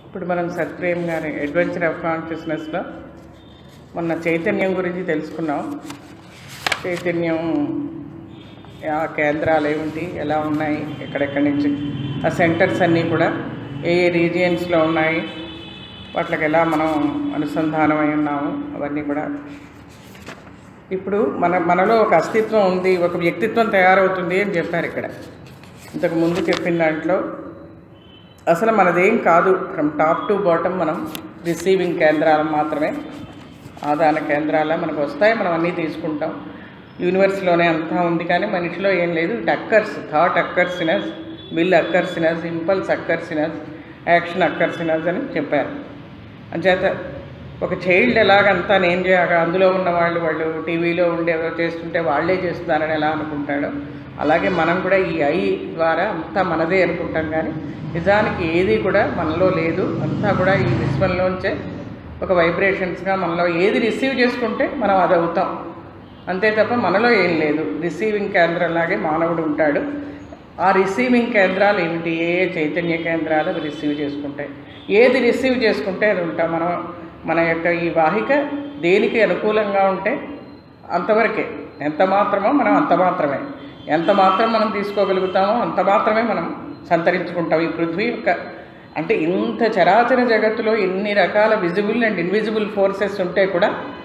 ఇప్పుడు మనం సత్ప్రేమ్ గారి అడ్వెంచర్ ఆఫ్ కాన్షియస్నెస్లో మొన్న చైతన్యం గురించి తెలుసుకున్నాం చైతన్యం ఆ కేంద్రాలు ఏమిటి ఎలా ఉన్నాయి ఎక్కడెక్కడి నుంచి ఆ సెంటర్స్ అన్నీ కూడా ఏ ఏ రీజియన్స్లో ఉన్నాయి వాటికి ఎలా మనం అనుసంధానమై ఉన్నాము అవన్నీ కూడా ఇప్పుడు మన మనలో ఒక అస్తిత్వం ఉంది ఒక వ్యక్తిత్వం తయారవుతుంది అని చెప్పారు ఇక్కడ ఇంతకు ముందు చెప్పిన దాంట్లో అసలు మనదేం కాదు ఫ్రమ్ టాప్ టు బాటమ్ మనం రిసీవింగ్ కేంద్రాలు మాత్రమే ఆదాన కేంద్రాల మనకు వస్తాయి మనం అన్నీ తీసుకుంటాం యూనివర్స్లోనే అంతా ఉంది కానీ మనిషిలో ఏం లేదు it occurs thought occurs in us will occurs in us impulse occurs in us action occurs in us అని చెప్పారు అంచేత ఒక చైల్డ్ ఎలాగంతా నేను చేయక అందులో ఉన్న వాళ్ళు వాళ్ళు టీవీలో ఉండి ఏదో చేస్తుంటే వాళ్ళే చేస్తున్నారని ఎలా అనుకుంటాడో అలాగే మనం కూడా ఈ ఐ ద్వారా అంతా మనదే అనుకుంటాం కానీ నిజానికి ఏది కూడా మనలో లేదు అంతా కూడా ఈ విశ్వంలోంచే ఒక వైబ్రేషన్స్గా మనలో ఏది రిసీవ్ చేసుకుంటే మనం అది అవుతాం అంతే తప్ప మనలో ఏం లేదు రిసీవింగ్ కేంద్రంలాగే మానవుడు ఉంటాడు ఆ రిసీవింగ్ కేంద్రాలు ఏమిటి ఏ ఏ చైతన్య కేంద్రాలు అవి రిసీవ్ చేసుకుంటాయి ఏది రిసీవ్ చేసుకుంటే అది ఉంటాం మనం మన యొక్క ఈ వాహిక దేనికి అనుకూలంగా ఉంటే అంతవరకే ఎంత మాత్రమో మనం అంత మాత్రమే ఎంత మాత్రం మనం తీసుకోగలుగుతామో అంత మాత్రమే మనం సంతరించుకుంటాం ఈ పృథ్వీ యొక్క అంటే ఇంత చరాచర జగత్తులో ఎన్ని రకాల విజిబుల్ అండ్ ఇన్విజిబుల్ ఫోర్సెస్ ఉంటే కూడా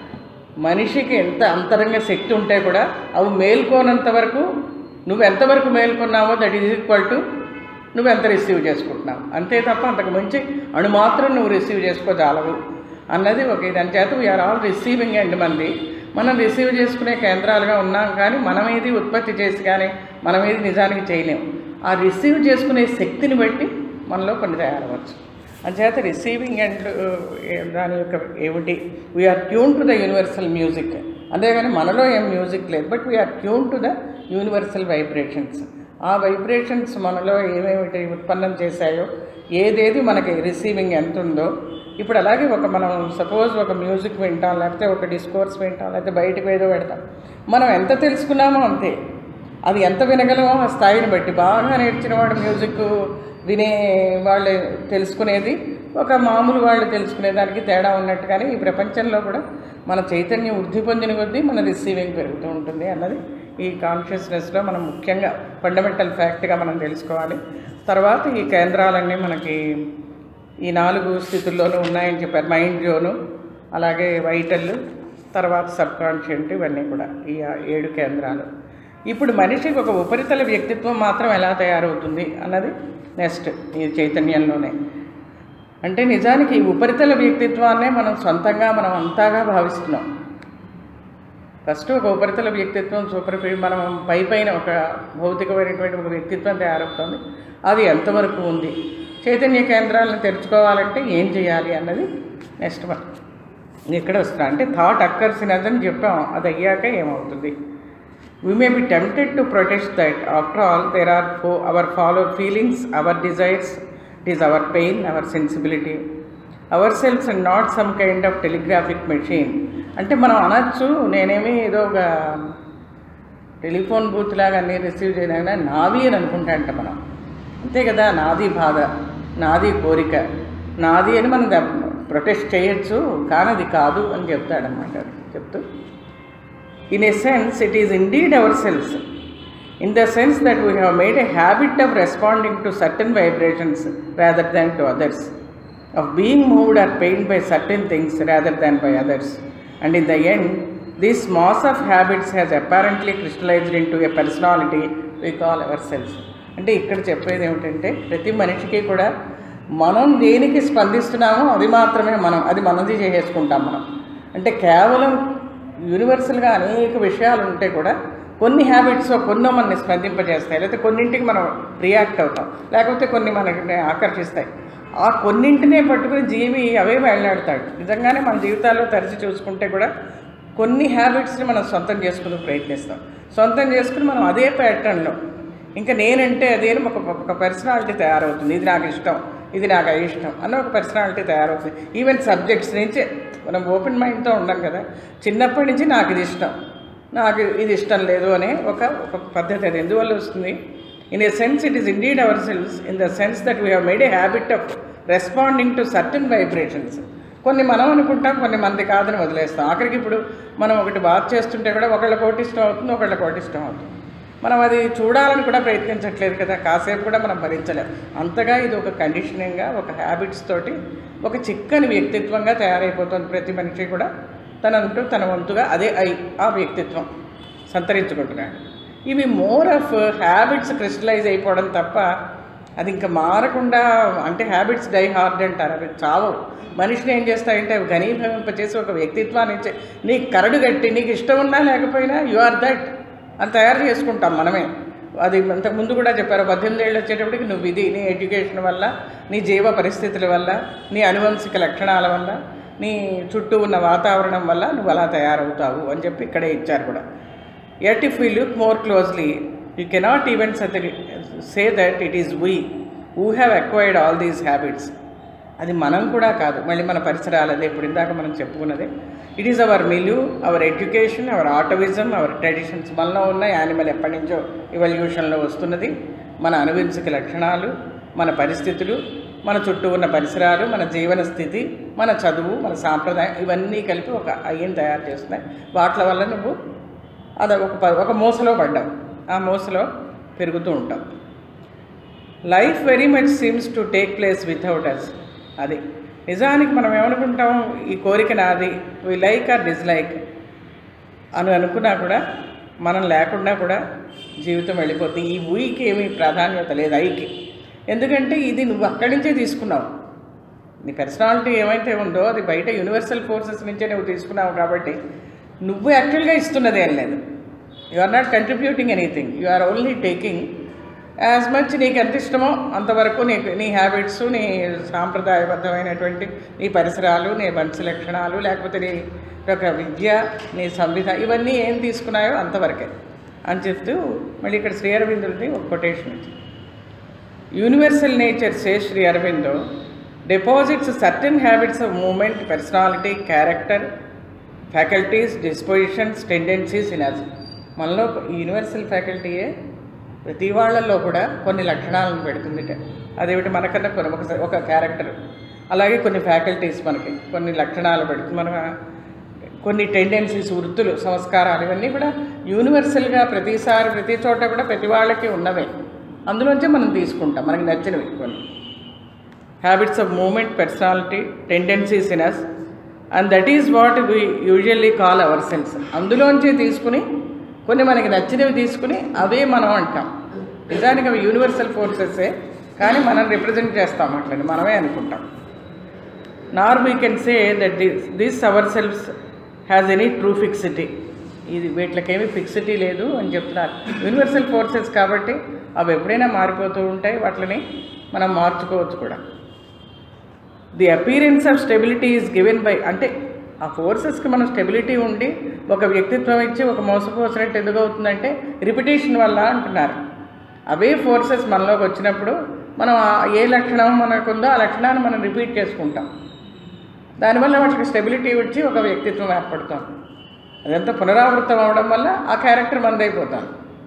మనిషికి ఎంత అంతరంగ శక్తి ఉంటే కూడా అవి మేల్కోనంత వరకు నువ్వు ఎంతవరకు మేల్కొన్నావో దట్ ఈజ్ ఈక్వల్ టు నువ్వు ఎంత రిసీవ్ చేసుకుంటున్నావు అంతే తప్ప అంతకు మించి అణు మాత్రం నువ్వు రిసీవ్ చేసుకోజాలవు అన్నది ఒక దాని చేత వీఆర్ ఆల్ రిసీవింగ్ అండ్ మంది మనం రిసీవ్ చేసుకునే కేంద్రాలుగా ఉన్నాం కానీ మనం ఏది ఉత్పత్తి చేసి కానీ మనం ఏది నిజానికి చేయలేము ఆ రిసీవ్ చేసుకునే శక్తిని బట్టి మనలో కొన్ని తయారవచ్చు అంచేత రిసీవింగ్ అండ్ దాని యొక్క ఏమిటి we are tune to the universal music అంతేగాని మనలో ఏం మ్యూజిక్ లేదు but we are tune to the universal vibrations ఆ వైబ్రేషన్స్ మనలో ఏమేమిటి ఉత్పన్నం చేశాయో ఏదేది మనకి రిసీవింగ్ ఎంత ఉందో ఇప్పుడు అలాగే ఒక మనం సపోజ్ ఒక మ్యూజిక్ వింటాం లేకపోతే ఒక డిస్కోర్స్ వింటాం లేకపోతే బయటకు ఏదో పెడతాం మనం ఎంత తెలుసుకున్నామో అంతే అది ఎంత వినగలమో ఆ స్థాయిని బట్టి బాగా నేర్చిన వాడు మ్యూజిక్ వినే వాళ్ళు తెలుసుకునేది ఒక మామూలు వాళ్ళు తెలుసుకునేదానికి తేడా ఉన్నట్టుగానే ఈ ప్రపంచంలో కూడా మన చైతన్యం వృద్ధి పొందిన కొద్దీ మన రిసీవింగ్ పెరుగుతూ ఉంటుంది అన్నది ఈ కాన్షియస్నెస్లో మనం ముఖ్యంగా ఫండమెంటల్ ఫ్యాక్ట్గా మనం తెలుసుకోవాలి తర్వాత ఈ కేంద్రాలన్నీ మనకి ఈ నాలుగు స్థితుల్లోనూ ఉన్నాయని చెప్పారు మైండ్ జోను అలాగే వైటల్ తర్వాత సబ్ కాన్షియంట్ ఇవన్నీ కూడా ఈ ఏడు కేంద్రాలు ఇప్పుడు మనిషికి ఒక ఉపరితల వ్యక్తిత్వం మాత్రం ఎలా తయారవుతుంది అన్నది నెక్స్ట్ ఈ చైతన్యంలోనే అంటే నిజానికి ఈ ఉపరితల వ్యక్తిత్వాన్నే మనం సొంతంగా మనం అంతాగా భావిస్తున్నాం ఫస్ట్ ఒక ఉపరితల వ్యక్తిత్వం సూపర్ మనం పై పైన ఒక భౌతికమైనటువంటి ఒక వ్యక్తిత్వం తయారవుతుంది అది ఎంతవరకు ఉంది చైతన్య కేంద్రాలను తెరుచుకోవాలంటే ఏం చేయాలి అన్నది నెక్స్ట్ వన్ ఇక్కడ వస్తున్నా అంటే థాట్ అక్కర్సినదని చెప్పాం అది అయ్యాక ఏమవుతుంది we may be tempted to protest that after all there are for our follow feelings our desires it is our pain our sensibility ourselves and not some kind of telegraphic machine అంటే మనం అనొచ్చు నేనేమి ఏదో ఒక telephone booth లాగా అన్నీ receive చేయడానికి నాది అని అనుకుంటాంట మనం అంతే కదా నాది బాధ నాది కోరిక నాది అని మనం ప్రొటెస్ట్ చేయొచ్చు కానీ అది కాదు అని చెప్తాడనమాట చెప్తూ in a sense it is indeed hour cells in the sense that we have made a habit of responding to certain vibrations rather than to others of being moved or pained by certain things rather than by others. And in the end, this mass of habits has apparently crystallized into a personality we call ourselves. అంటే ఇక్కడ చెప్పేది ఏమిటంటే ప్రతి మనిషికి కూడా మనం దేనికి స్పందిస్తున్నామో అది మాత్రమే మనం అది మనది చేసేసుకుంటాం మనం అంటే కేవలం యూనివర్సల్గా అనేక విషయాలు ఉంటే కూడా కొన్ని హ్యాబిట్స్ కొన్నో మనని స్పందింపజేస్తాయి లేకపోతే కొన్నింటికి మనం రియాక్ట్ అవుతాం లేకపోతే కొన్ని మనకి ఆకర్షిస్తాయి ఆ కొన్నింటినే పట్టుకుని జీవి అవే వెళ్ళాడతాడు నిజంగానే మన జీవితాల్లో తరచి చూసుకుంటే కూడా కొన్ని హ్యాబిట్స్ని మనం సొంతం చేసుకుని ప్రయత్నిస్తాం సొంతం చేసుకుని మనం అదే ప్యాటర్న్లో ఇంకా నేనంటే అదే ఒక ఒక పర్సనాలిటీ తయారవుతుంది ఇది నాకు ఇష్టం ఇది నాకు అయిష్టం అన్న ఒక పర్సనాలిటీ తయారవుతుంది ఈవెన్ సబ్జెక్ట్స్ నుంచి మనం ఓపెన్ మైండ్తో ఉండం కదా చిన్నప్పటి నుంచి నాకు ఇది ఇష్టం నాకు ఇది ఇష్టం లేదు అనే ఒక ఒక పద్ధతి అది ఎందువల్ల వస్తుంది in a sense it is indeed hour cells in the sense that we have made a habit of responding to certain vibrations కొన్ని మనం అనుకుంటాం కొన్ని మంది కాదని వదిలేస్తాం ఆఖరికి ఇప్పుడు మనం ఒకటి బాత్ చేస్తుంటే కూడా ఒకళ్ళ కోటి ఇష్టం అవుతుంది ఒకళ్ళ కోటి ఇష్టం అవుతుంది మనం అది చూడాలని కూడా ప్రయత్నించట్లేదు కదా కాసేపు కూడా మనం భరించలేం అంతగా ఇది ఒక కండిషనింగ్గా ఒక హ్యాబిట్స్ తోటి ఒక చిక్కని వ్యక్తిత్వంగా తయారైపోతుంది ప్రతి మనిషి కూడా తనంటూ తన వంతుగా అదే అయి ఆ వ్యక్తిత్వం సంతరించుకుంటున్నాడు ఇవి మోర్ ఆఫ్ హ్యాబిట్స్ క్రిస్టలైజ్ అయిపోవడం తప్ప అది ఇంకా మారకుండా అంటే హ్యాబిట్స్ డై హార్డ్ అంటారు అవి చావు మనిషిని ఏం చేస్తాయంటే అవి ఘనీభవింపచేసి ఒక వ్యక్తిత్వాన్ని ఇచ్చే నీకు కరడు కట్టి నీకు ఇష్టం ఉన్నా లేకపోయినా యు ఆర్ దట్ అని తయారు చేసుకుంటాం మనమే అది ఇంతకు ముందు కూడా చెప్పారు పద్దెనిమిది ఏళ్ళు వచ్చేటప్పటికి నువ్వు ఇది నీ ఎడ్యుకేషన్ వల్ల నీ జీవ పరిస్థితుల వల్ల నీ అనువంశిక లక్షణాల వల్ల నీ చుట్టూ ఉన్న వాతావరణం వల్ల నువ్వు అలా తయారవుతావు అని చెప్పి ఇక్కడే ఇచ్చారు కూడా yet if we look more closely you cannot even say that it is we who have acquired all these habits అది మనం కూడా కాదు మళ్ళీ మన పరిసరాలు అదే ఇప్పుడు ఇందాక మనం చెప్పుకున్నది it is our milieu our education our atavism our traditions మనలో ఉన్న యానిమల్ ఎప్పటి నుంచో ఇవల్యూషన్లో వస్తున్నది మన అనువంశిక లక్షణాలు మన పరిస్థితులు మన చుట్టూ ఉన్న పరిసరాలు మన జీవన స్థితి మన చదువు మన సాంప్రదాయం ఇవన్నీ కలిపి ఒక అయ్యని తయారు చేస్తున్నాయి వాటి వల్ల నువ్వు అది ఒక ప- ఒక మూసలో పడ్డావు ఆ మూసలో పెరుగుతూ ఉంటావు life very much seems to take place without us అది నిజానికి మనం ఏమనుకుంటాం ఈ కోరిక నాది వి లైక్ ఆర్ డిస్లైక్ అని అనుకున్నా కూడా మనం లేకుండా కూడా జీవితం వెళ్ళిపోతుంది ఈ ఊయికి ఏమీ ప్రాధాన్యత లేదు ఐకి ఎందుకంటే ఇది నువ్వు అక్కడి నుంచే తీసుకున్నావు నీ పర్సనాలిటీ ఏమైతే ఉందో అది బయట యూనివర్సల్ ఫోర్సెస్ నుంచే నువ్వు తీసుకున్నావు కాబట్టి నువ్వు యాక్చువల్గా ఇస్తున్నది ఏం లేదు you are not contributing anything you are only taking as much నీకు ఎంత ఇష్టమో అంతవరకు నీకు నీ హ్యాబిట్స్ నీ సాంప్రదాయబద్ధమైనటువంటి నీ పరిసరాలు నీ మనిషి లక్షణాలు లేకపోతే నీ యొక్క విద్య నీ సంవిధ ఇవన్నీ ఏం తీసుకున్నాయో అంతవరకే అని చెప్తూ మళ్ళీ ఇక్కడ శ్రీ అరవిందుడిది ఒక కొటేషన్ ఇచ్చింది universal nature say Sri Aurobindo deposits certain habits of movement, personality, character, faculties dispositions tendencies in us మనలో యూనివర్సల్ ఫ్యాకల్టీయే ప్రతి వాళ్ళల్లో కూడా కొన్ని లక్షణాలను పెడుతుంది అదేమిటి మనకన్నా కొన్ని ఒక ఒక క్యారెక్టర్ అలాగే కొన్ని ఫ్యాకల్టీస్ మనకి కొన్ని లక్షణాలు పెడుతుంది మన కొన్ని టెండెన్సీస్ వృత్తులు సంస్కారాలు ఇవన్నీ కూడా యూనివర్సల్గా ప్రతిసారి ప్రతి చోట కూడా ప్రతి వాళ్ళకి ఉన్నవే అందులోంచే మనం తీసుకుంటాం మనకి నచ్చినవి కొన్ని habits of movement personality tendencies in us and that is what we usually call ourselves అందులోంచి తీసుకుని కొన్ని మనకి నచ్చినవి తీసుకుని అవే మనం అంటాం నిజానికి అవి యూనివర్సల్ ఫోర్సెసే కానీ మనం రిప్రజెంట్ చేస్తాం అట్లని మనమే అనుకుంటాం nor we can say that this this our selves has any true fixity ఇది వీటికేమీ ఫిక్సిటీ లేదు అని చెప్తున్నారు యూనివర్సల్ ఫోర్సెస్ కాబట్టి అవి ఎప్పుడైనా మారిపోతూ ఉంటాయి వాటిని మనం మార్చుకోవచ్చు కూడా the appearance of stability is given by అంటే ఆ ఫోర్సెస్కి మనం స్టెబిలిటీ ఉండి ఒక వ్యక్తిత్వం ఇచ్చి ఒక మోసపోసినట్టు ఎందుకు అవుతుందంటే రిపిటేషన్ వల్ల అంటున్నారు అవే ఫోర్సెస్ మనలోకి వచ్చినప్పుడు మనం ఆ- ఏ లక్షణం మనకుందో ఆ లక్షణాన్ని మనం రిపీట్ చేసుకుంటాం దానివల్ల వాటికి స్టెబిలిటీ వచ్చి ఒక వ్యక్తిత్వం ఏర్పడుతాం అదంతా పునరావృతం అవడం వల్ల ఆ క్యారెక్టర్ మనదైపోతాం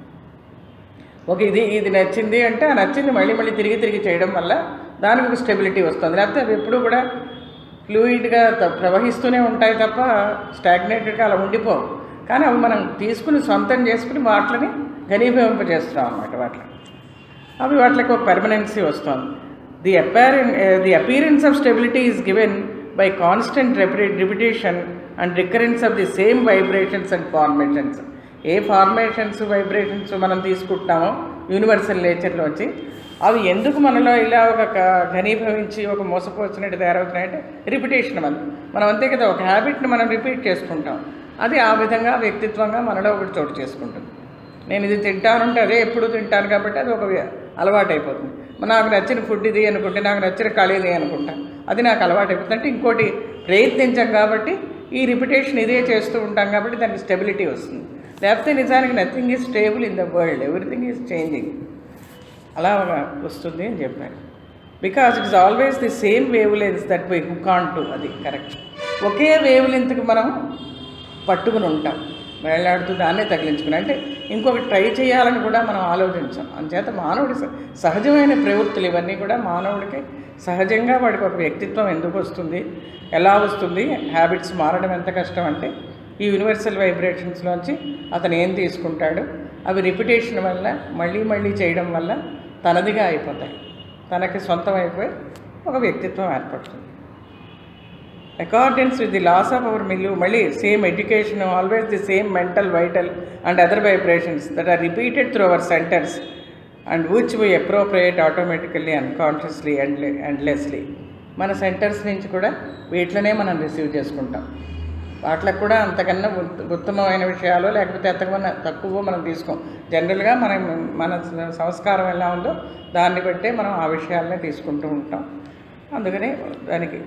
ఒక ఇది ఇది నచ్చింది అంటే ఆ నచ్చింది మళ్ళీ మళ్ళీ తిరిగి తిరిగి చేయడం వల్ల దానికి ఒక స్టెబిలిటీ వస్తుంది లేకపోతే అవి ఎప్పుడూ కూడా ఫ్లూయిడ్గా త- ప్రవహిస్తూనే ఉంటాయి తప్ప స్టాగ్నేటెడ్గా అలా ఉండిపోవు కానీ అవి మనం తీసుకుని సొంతం చేసుకుని వాటిని ఘనీభవింపజేస్తాం అన్నమాట వాటిని అవి వాటికి ఒక పెర్మనెన్సీ వస్తుంది the apparent the appearance of stability is given by constant repetition and recurrence of the same vibrations and formations ఏ ఫార్మేషన్స్ వైబ్రేషన్స్ మనం తీసుకుంటున్నామో యూనివర్సల్ నేచర్లోంచి అవి ఎందుకు మనలో ఇలా ఒక క- ఘనీభవించి ఒక మోసపోచినట్టు తయారవుతున్నాయంటే రిపిటేషన్ మనం మనం అంతే కదా ఒక హ్యాబిట్ని మనం రిపీట్ చేసుకుంటాం అది ఆ విధంగా వ్యక్తిత్వంగా మనలో ఒకటి చోటు చేసుకుంటుంది నేను ఇది తింటానంటే అదే ఎప్పుడు తింటాను కాబట్టి అది ఒక వ్య- అలవాటు అయిపోతుంది మరి నాకు నచ్చిన ఫుడ్ ఇది అనుకుంటే నాకు నచ్చిన కళ ఇది అనుకుంటా అది నాకు అలవాటు అయిపోతుంది అంటే ఇంకోటి ప్రయత్నించాం కాబట్టి ఈ రిపిటేషన్ ఇదే చేస్తూ ఉంటాం కాబట్టి దానికి స్టెబిలిటీ వస్తుంది లేకపోతే నిజానికి nothing is stable in the world everything is changing అలా వస్తుంది అని చెప్పాను because it is always the same wavelengths that we hook on to అది కరెక్ట్ ఒకే వేవ్ లెంత్కి మనం పట్టుకుని ఉంటాం వేలాడుతూ దాన్నే తగిలించుకుని అంటే ఇంకొకటి ట్రై చేయాలని కూడా మనం ఆలోచించాం అంచేత మానవుడి స- సహజమైన ప్రవృత్తులు ఇవన్నీ కూడా మానవుడికి సహజంగా వాడికి ఒక వ్యక్తిత్వం ఎందుకు వస్తుంది ఎలా వస్తుంది హ్యాబిట్స్ మారడం ఎంత కష్టం అంటే ఈ యూనివర్సల్ వైబ్రేషన్స్లోంచి అతను ఏం తీసుకుంటాడు అవి రిపిటేషన్ వల్ల మళ్ళీ మళ్ళీ చేయడం వల్ల తనదిగా అయిపోతాయి తనకి సొంతం అయిపోయి ఒక వ్యక్తిత్వం ఏర్పడుతుంది accordance with the laws of our milieu మళ్ళీ same education always the same mental vital and other vibrations that are repeated through our centres and which we appropriate automatically unconsciously and endlessly మన centres నుంచి కూడా వీటిలోనే మనం receive చేసుకుంటాం వాటికి కూడా అంతకన్నా ఉత్- ఉత్తమమైన విషయాలు లేకపోతే అంతకన్నా తక్కువ మనం తీసుకోం జనరల్గా మనం మన సంస్కారం ఎలా ఉందో దాన్ని బట్టే మనం ఆ విషయాలనే తీసుకుంటూ ఉంటాం అందుకని దానికి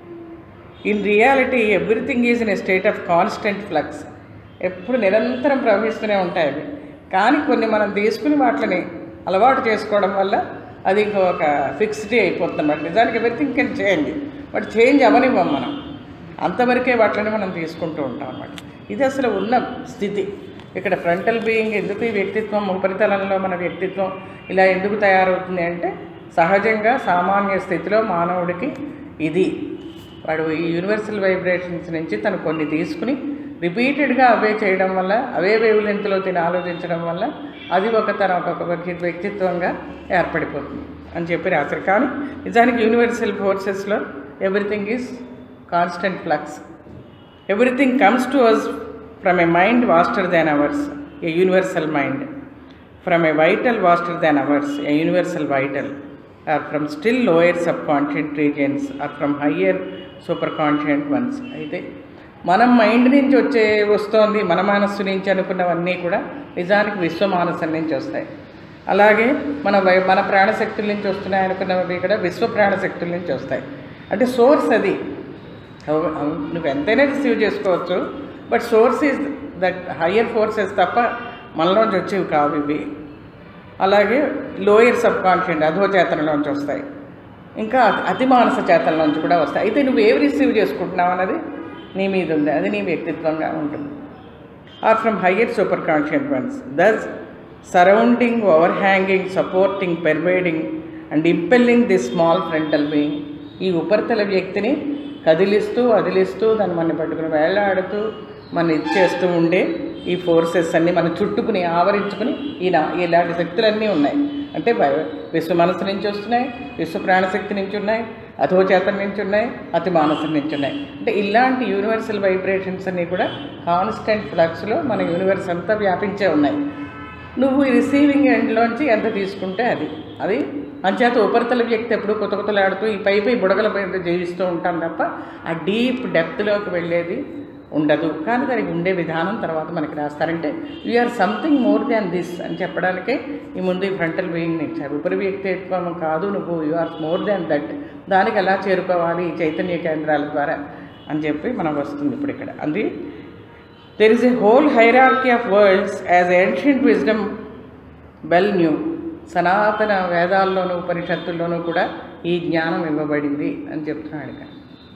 in reality everything is in a state of constant flux ఎప్పుడు నిరంతరం ప్రవహిస్తూనే ఉంటాయి అవి కానీ కొన్ని మనం తీసుకుని వాటిని అలవాటు చేసుకోవడం వల్ల అది ఇంకొక ఫిక్స్డ్ అయిపోతుంది అన్నమాట నిజానికి everything can change but change అవనివ్వం మనం అంతవరకే వాటిని మనం తీసుకుంటూ ఉంటాం అన్నమాట ఇది అసలు ఉన్న స్థితి ఇక్కడ ఫ్రంటల్ బీయింగ్ ఎందుకు ఈ వ్యక్తిత్వం ఉపరితలంలో మన వ్యక్తిత్వం ఇలా ఎందుకు తయారవుతుంది అంటే సహజంగా సామాన్య స్థితిలో మానవుడికి ఇది వాడు ఈ యూనివర్సల్ వైబ్రేషన్స్ నుంచి తను కొన్ని తీసుకుని రిపీటెడ్గా అవే చేయడం వల్ల అవే వేవ్ లెంత్లో తిని ఆలోచించడం వల్ల అది ఒక తన ఒక వ్యక్తి- వ్యక్తిత్వంగా ఏర్పడిపోతుంది అని చెప్పి రాశారు కానీ నిజానికి యూనివర్సల్ ఫోర్సెస్లో everything is constant flux everything comes to us from a mind vaster than ours a universal mind from a vital vaster than ours a universal vital or from still lower subconscient regions or from higher superconscient ones అయితే మనం mind నుంచి వచ్చే వస్తోంది మన మనస్సు నుంచి అనుకున్నవన్నీ కూడా నిజానికి విశ్వ మానసం నుంచి వస్తాయి అలాగే మన వై మన ప్రాణశక్తుల నుంచి వస్తున్నాయి అనుకున్నవి కూడా విశ్వ ప్రాణశక్తుల నుంచి వస్తాయి అంటే సోర్స్ అది అవు- అవు- నువ్వు ఎంతైనా రిసీవ్ చేసుకోవచ్చు but source is that higher forces తప్ప మనలోంచి వచ్చేవి కావు ఇవి అలాగే లోయర్ సబ్ కాన్షియంట్ అధో చేతనలోంచి వస్తాయి ఇంకా అతి- అతి మానస చేతనలోంచి కూడా వస్తాయి అయితే నువ్వు ఏవి రిసీవ్ చేసుకుంటున్నావు అన్నది నీ మీద ఉంది అది నీ వ్యక్తిత్వంగా ఉంటుంది or from higher superconscient ones thus surrounding overhanging supporting pervading and impelling the small frontal being ఈ ఉపరితల వ్యక్తిని కదిలిస్తూ అదిలిస్తూ దాన్ని మన పట్టుకుని వేలాడుతూ మన ఇచ్చేస్తూ ఉండే ఈ ఫోర్సెస్ అన్నీ మన చుట్టుకుని ఆవరించుకుని ఈయన ఇలాంటి శక్తులన్నీ ఉన్నాయి అంటే వై- విశ్వ మనసు నుంచి వస్తున్నాయి విశ్వ ప్రాణశక్తి నుంచి ఉన్నాయి అథో చేతన నుంచి ఉన్నాయి అతి మానసం నుంచి ఉన్నాయి అంటే ఇలాంటి యూనివర్సల్ వైబ్రేషన్స్ అన్నీ కూడా కాన్స్టెంట్ ఫ్లక్స్లో మన యూనివర్స్ అంతా వ్యాపించే ఉన్నాయి నువ్వు ఈ రిసీవింగ్ ఎండ్లోంచి ఎంత తీసుకుంటే అది అది అంచేత ఉపరితల వ్యక్తి ఎప్పుడు కొత్త కొత్తలాడుతూ ఈ పై పై బుడగల పై జీవిస్తూ ఉంటాం తప్ప ఆ డీప్ డెప్త్లోకి వెళ్ళేది ఉండదు కానీ దానికి ఉండే విధానం తర్వాత మనకి రాస్తారంటే or something more than this అని చెప్పడానికే ఈ ముందు ఈ ఫ్రంటల్ బీయింగ్ ఇచ్చారు ఉపరి వ్యక్తిత్వం కాదు నువ్వు you are more than that దానికి ఎలా చేరుకోవాలి ఈ చైతన్య కేంద్రాల ద్వారా అని చెప్పి మనకు వస్తుంది ఇప్పుడు ఇక్కడ అది there is a whole hierarchy of worlds as ancient wisdom well knew సనాతన వేదాల్లోనూ ఉపనిషత్తుల్లోనూ కూడా ఈ జ్ఞానం ఇవ్వబడింది అని చెప్తున్నాడు ఇక్కడ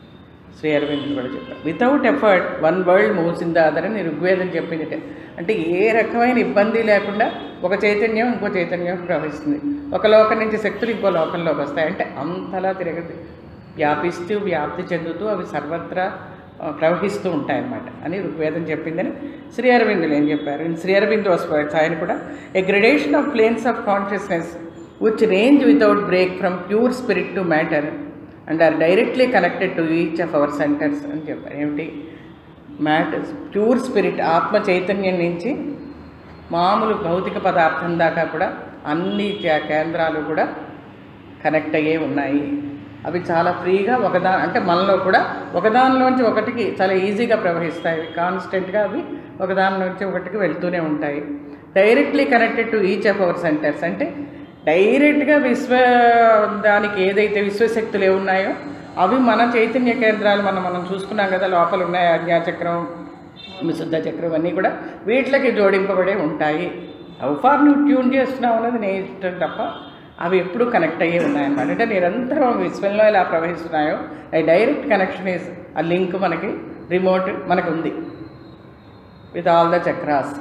శ్రీ అరవింద్ కూడా చెప్పారు without effort one world moves in the other అని ఋగ్వేదం చెప్పింది అంటే ఏ రకమైన ఇబ్బంది లేకుండా ఒక చైతన్యం ఇంకో చైతన్యం ప్రవహిస్తుంది ఒక లోకం నుంచి శక్తులు ఇంకో లోకంలోకి వస్తాయి అంటే అంతలా తిరగదు వ్యాపిస్తూ వ్యాప్తి చెందుతూ అవి సర్వత్రా ఆ, ప్రవహిస్తూ ఉంటాయన్నమాట అని ఋగ్వేదం చెప్పిందని శ్రీ అరవిందులు ఏం చెప్పారు ఇన్ శ్రీ అరవింద్ వర్డ్స్ ఆయన కూడా a gradation of planes of consciousness which range without break from pure spirit to matter and are directly connected to each of our centres అని చెప్పారు ఏమిటి మ్యాటర్ ప్యూర్ స్పిరిట్ ఆత్మ చైతన్యం నుంచి మామూలు భౌతిక పదార్థం దాకా కూడా అన్ని కే- కేంద్రాలు కూడా కనెక్ట్ అయ్యే ఉన్నాయి అవి చాలా ఫ్రీగా ఒకదా అంటే మనలో కూడా ఒకదానిలోంచి ఒకటికి చాలా ఈజీగా ప్రవహిస్తాయి కాన్స్టెంట్గా అవి ఒకదానిలోంచి ఒకటికి వెళ్తూనే ఉంటాయి directly connected to each of our centres అంటే డైరెక్ట్గా విశ్వ దానికి ఏదైతే విశ్వశక్తులు ఏ ఉన్నాయో అవి మన చైతన్య కేంద్రాలు మనం మనం చూసుకున్నాం కదా లోపల ఉన్నాయి ఆజ్ఞాచక్రం విశుద్ధ చక్రం అన్నీ కూడా వీటికి జోడింపబడే ఉంటాయి హౌ ఫార్ నువ్వు ట్యూన్ చేస్తున్నావు అన్నది నీ ఇష్టం తప్ప అవి ఎప్పుడూ కనెక్ట్ అయ్యే ఉన్నాయన్నమాట అంటే నిరంతరం విశ్వంలో ఎలా ప్రవహిస్తున్నాయో ఆ డైరెక్ట్ కనెక్షన్ ఇస్ ఆ లింక్ మనకి రిమోట్ మనకు ఉంది with all the chakras.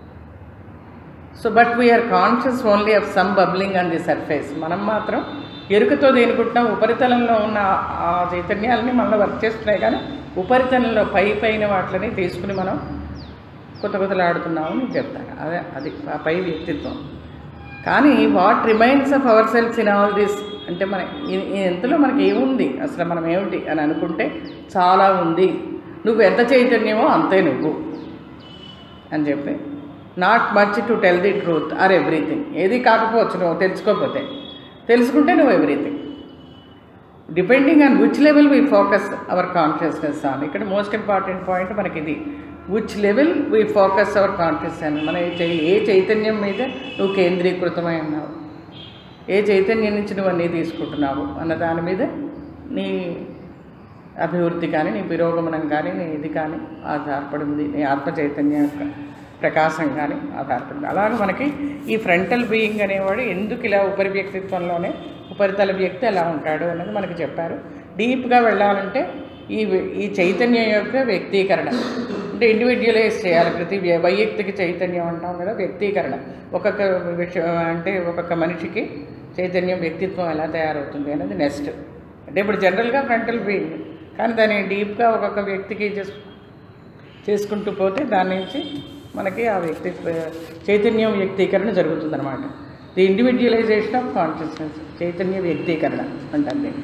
So but we're conscious only of some bubbling on the surface మనం మాత్రం ఎరుకతో దేనుకుంటున్నాం ఉపరితలంలో ఉన్న ఆ- ఆ చైతన్యాలని మనలో వర్క్ చేస్తున్నాయి కానీ ఉపరితలంలో పై పైన వాటిని తీసుకుని మనం కొత్త కొత్తలాడుతున్నాము నేను చెప్తాను అదే అది ఆ పై వ్యక్తిత్వం కానీ what remains of our cells in all this అంటే మన ఈ- ఈ ఎంతలో మనకి ఏముంది అసలు మనం ఏమిటి అని అనుకుంటే చాలా ఉంది నువ్వు ఎంత చైతన్యమో అంతే నువ్వు అని చెప్పి not much to tell the truth or everything ఏది కాకపోవచ్చు నువ్వు తెలుసుకోకపోతే తెలుసుకుంటే నువ్వు everything depending on which level we focus our consciousness on ఇక్కడ మోస్ట్ ఇంపార్టెంట్ పాయింట్ మనకి ఇది which level we focus our conscious అని మన ఏ చై- ఏ చైతన్యం మీద నువ్వు కేంద్రీకృతమై ఉన్నావు ఏ చైతన్యం నుంచి నువ్వు అన్నీ తీసుకుంటున్నావు అన్న దాని మీద నీ అభివృద్ధి కానీ నీ పురోగమనం కానీ నీ ఇది కానీ ఆధారపడింది నీ ఆత్మ చైతన్యం యొక్క ప్రకాశం కానీ ఆధారపడింది అలాగే మనకి ఈ ఫ్రంటల్ బీయింగ్ అనేవాడు ఎందుకు ఇలా ఉపరి వ్యక్తిత్వంలోనే ఉపరితల వ్యక్తి ఎలా ఉంటాడు అనేది మనకి చెప్పారు డీప్గా వెళ్ళాలంటే ఈ వ్య- ఈ చైతన్యం యొక్క వ్యక్తీకరణ అంటే ఇండివిజువలైజ్ చేయాలి ప్రతి వ్య- వైయక్తిక చైతన్యం అంటాం కదా వ్యక్తీకరణ ఒక్కొక్క విష అంటే ఒక్కొక్క మనిషికి చైతన్యం వ్యక్తిత్వం ఎలా తయారవుతుంది అనేది నెక్స్ట్ అంటే ఇప్పుడు జనరల్గా ఫ్రంటల్ బీయింగ్ కానీ దాన్ని డీప్గా ఒక్కొక్క వ్యక్తికి చేసు చేసుకుంటూ పోతే దాని నుంచి మనకి ఆ వ్యక్తి చైతన్యం వ్యక్తీకరణ జరుగుతుందన్నమాట ది ఇండివిజువలైజేషన్ ఆఫ్ కాన్షియస్నెస్ చైతన్య వ్యక్తీకరణ అంటారు దీన్ని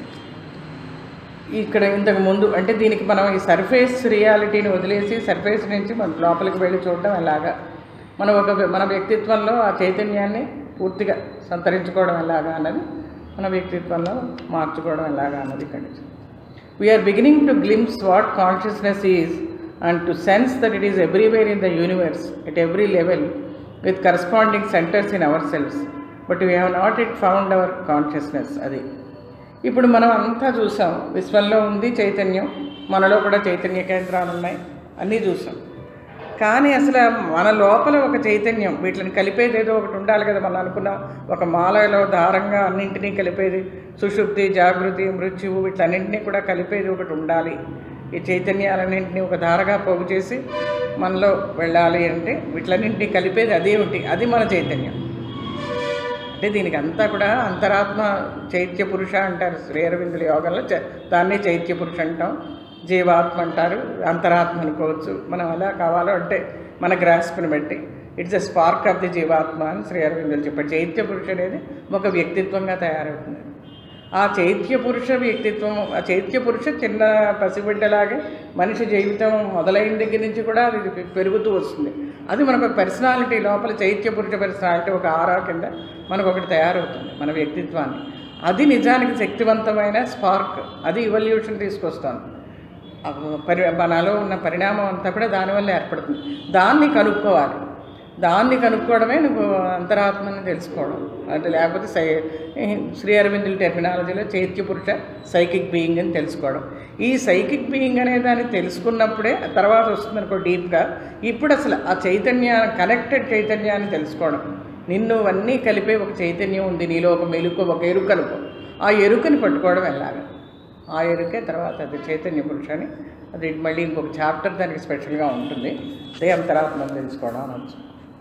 ఇక్కడ ఇంతకు ముందు అంటే దీనికి మనం ఈ సర్ఫేస్ రియాలిటీని వదిలేసి సర్ఫేస్ నుంచి మన లోపలికి వెళ్ళి చూడడం ఎలాగా మనం ఒక మన వ్యక్తిత్వంలో ఆ చైతన్యాన్ని పూర్తిగా సంతరించుకోవడం ఎలాగా అన్నది మన వ్యక్తిత్వంలో మార్చుకోవడం ఎలాగా అన్నది ఇక్కడి నుంచి we're beginning to glimpse what consciousness is and to sense that it is everywhere in the universe at every level with corresponding centres in our cells but we have not yet found our consciousness అది ఇప్పుడు మనం అంతా చూసాం విశ్వంలో ఉంది చైతన్యం మనలో కూడా చైతన్య కేంద్రాలు ఉన్నాయి అన్నీ చూసాం కానీ అసలు మన లోపల ఒక చైతన్యం వీటిని కలిపేది ఏదో ఒకటి ఉండాలి కదా మనం అనుకున్నాం ఒక మాలలో దారంగా అన్నింటినీ కలిపేది సుషుప్తి జాగృతి మృత్యువు వీటన్నింటినీ కూడా కలిపేది ఒకటి ఉండాలి ఈ చైతన్యాలన్నింటినీ ఒక ధారగా పోగు చేసి మనలో వెళ్ళాలి అంటే వీటిలన్నింటినీ కలిపేది అదే ఒకటి అది మన చైతన్యం అంటే దీనికి అంతా కూడా అంతరాత్మ చైత్య పురుష అంటారు శ్రీ అరవిందుల యోగంలో చ- దాన్నే చైత్య పురుష అంటాం జీవాత్మ అంటారు అంతరాత్మ అనుకోవచ్చు మనం ఎలా కావాలో అంటే మన గ్రాస్ప్ని బట్టి it's a spark of the jivatma అని శ్రీ అరవిందులు చెప్పారు చైత్య పురుష అనేది ఒక వ్యక్తిత్వంగా తయారవుతుంది ఆ చైత్య పురుష వ్యక్తిత్వం ఆ చైత్య పురుష చిన్న పసిబిడ్డలాగే మనిషి జీవితం మొదలైన దగ్గర నుంచి కూడా అది పె- పెరుగుతూ వస్తుంది అది మనకు ఒక పర్సనాలిటీ లోపల చైత్య పురుష పర్సనాలిటీ ఒక ఆరా కింద మనకు ఒకటి తయారవుతుంది మన వ్యక్తిత్వాన్ని అది నిజానికి శక్తివంతమైన స్పార్క్ అది ఇవల్యూషన్ తీసుకొస్తుంది ఆ పరి మనలో ఉన్న పరిణామం అంతా కూడా దానివల్ల ఏర్పడుతుంది దాన్ని కనుక్కోవాలి దాన్ని కనుక్కోవడమే నువ్వు అంతరాత్మని తెలుసుకోవడం అది లేకపోతే సై శ్రీ అరవిందుల టెర్మినాలజీలో చైత్య పురుష సైకిక్ బీయింగ్ అని తెలుసుకోవడం ఈ సైకిక్ బీయింగ్ అనే దాన్ని తెలుసుకున్నప్పుడే ఆ తర్వాత వస్తుంది అనుకో డీప్గా ఇప్పుడు అసలు ఆ చైతన్య కనెక్టెడ్ చైతన్యాన్ని తెలుసుకోవడం నిన్ను అన్నీ కలిపే ఒక చైతన్యం ఉంది నీలో ఒక మెలుకు ఒక ఎరుక అనుకో ఆ ఎరుకని పట్టుకోవడం ఎలాగా ఆ ఎరుకే తర్వాత అది చైతన్య పురుష అని అది మళ్ళీ ఇంకొక చాప్టర్ దానికి స్పెషల్గా ఉంటుంది అదే అంతరాత్మను తెలుసుకోవడం అనొచ్చు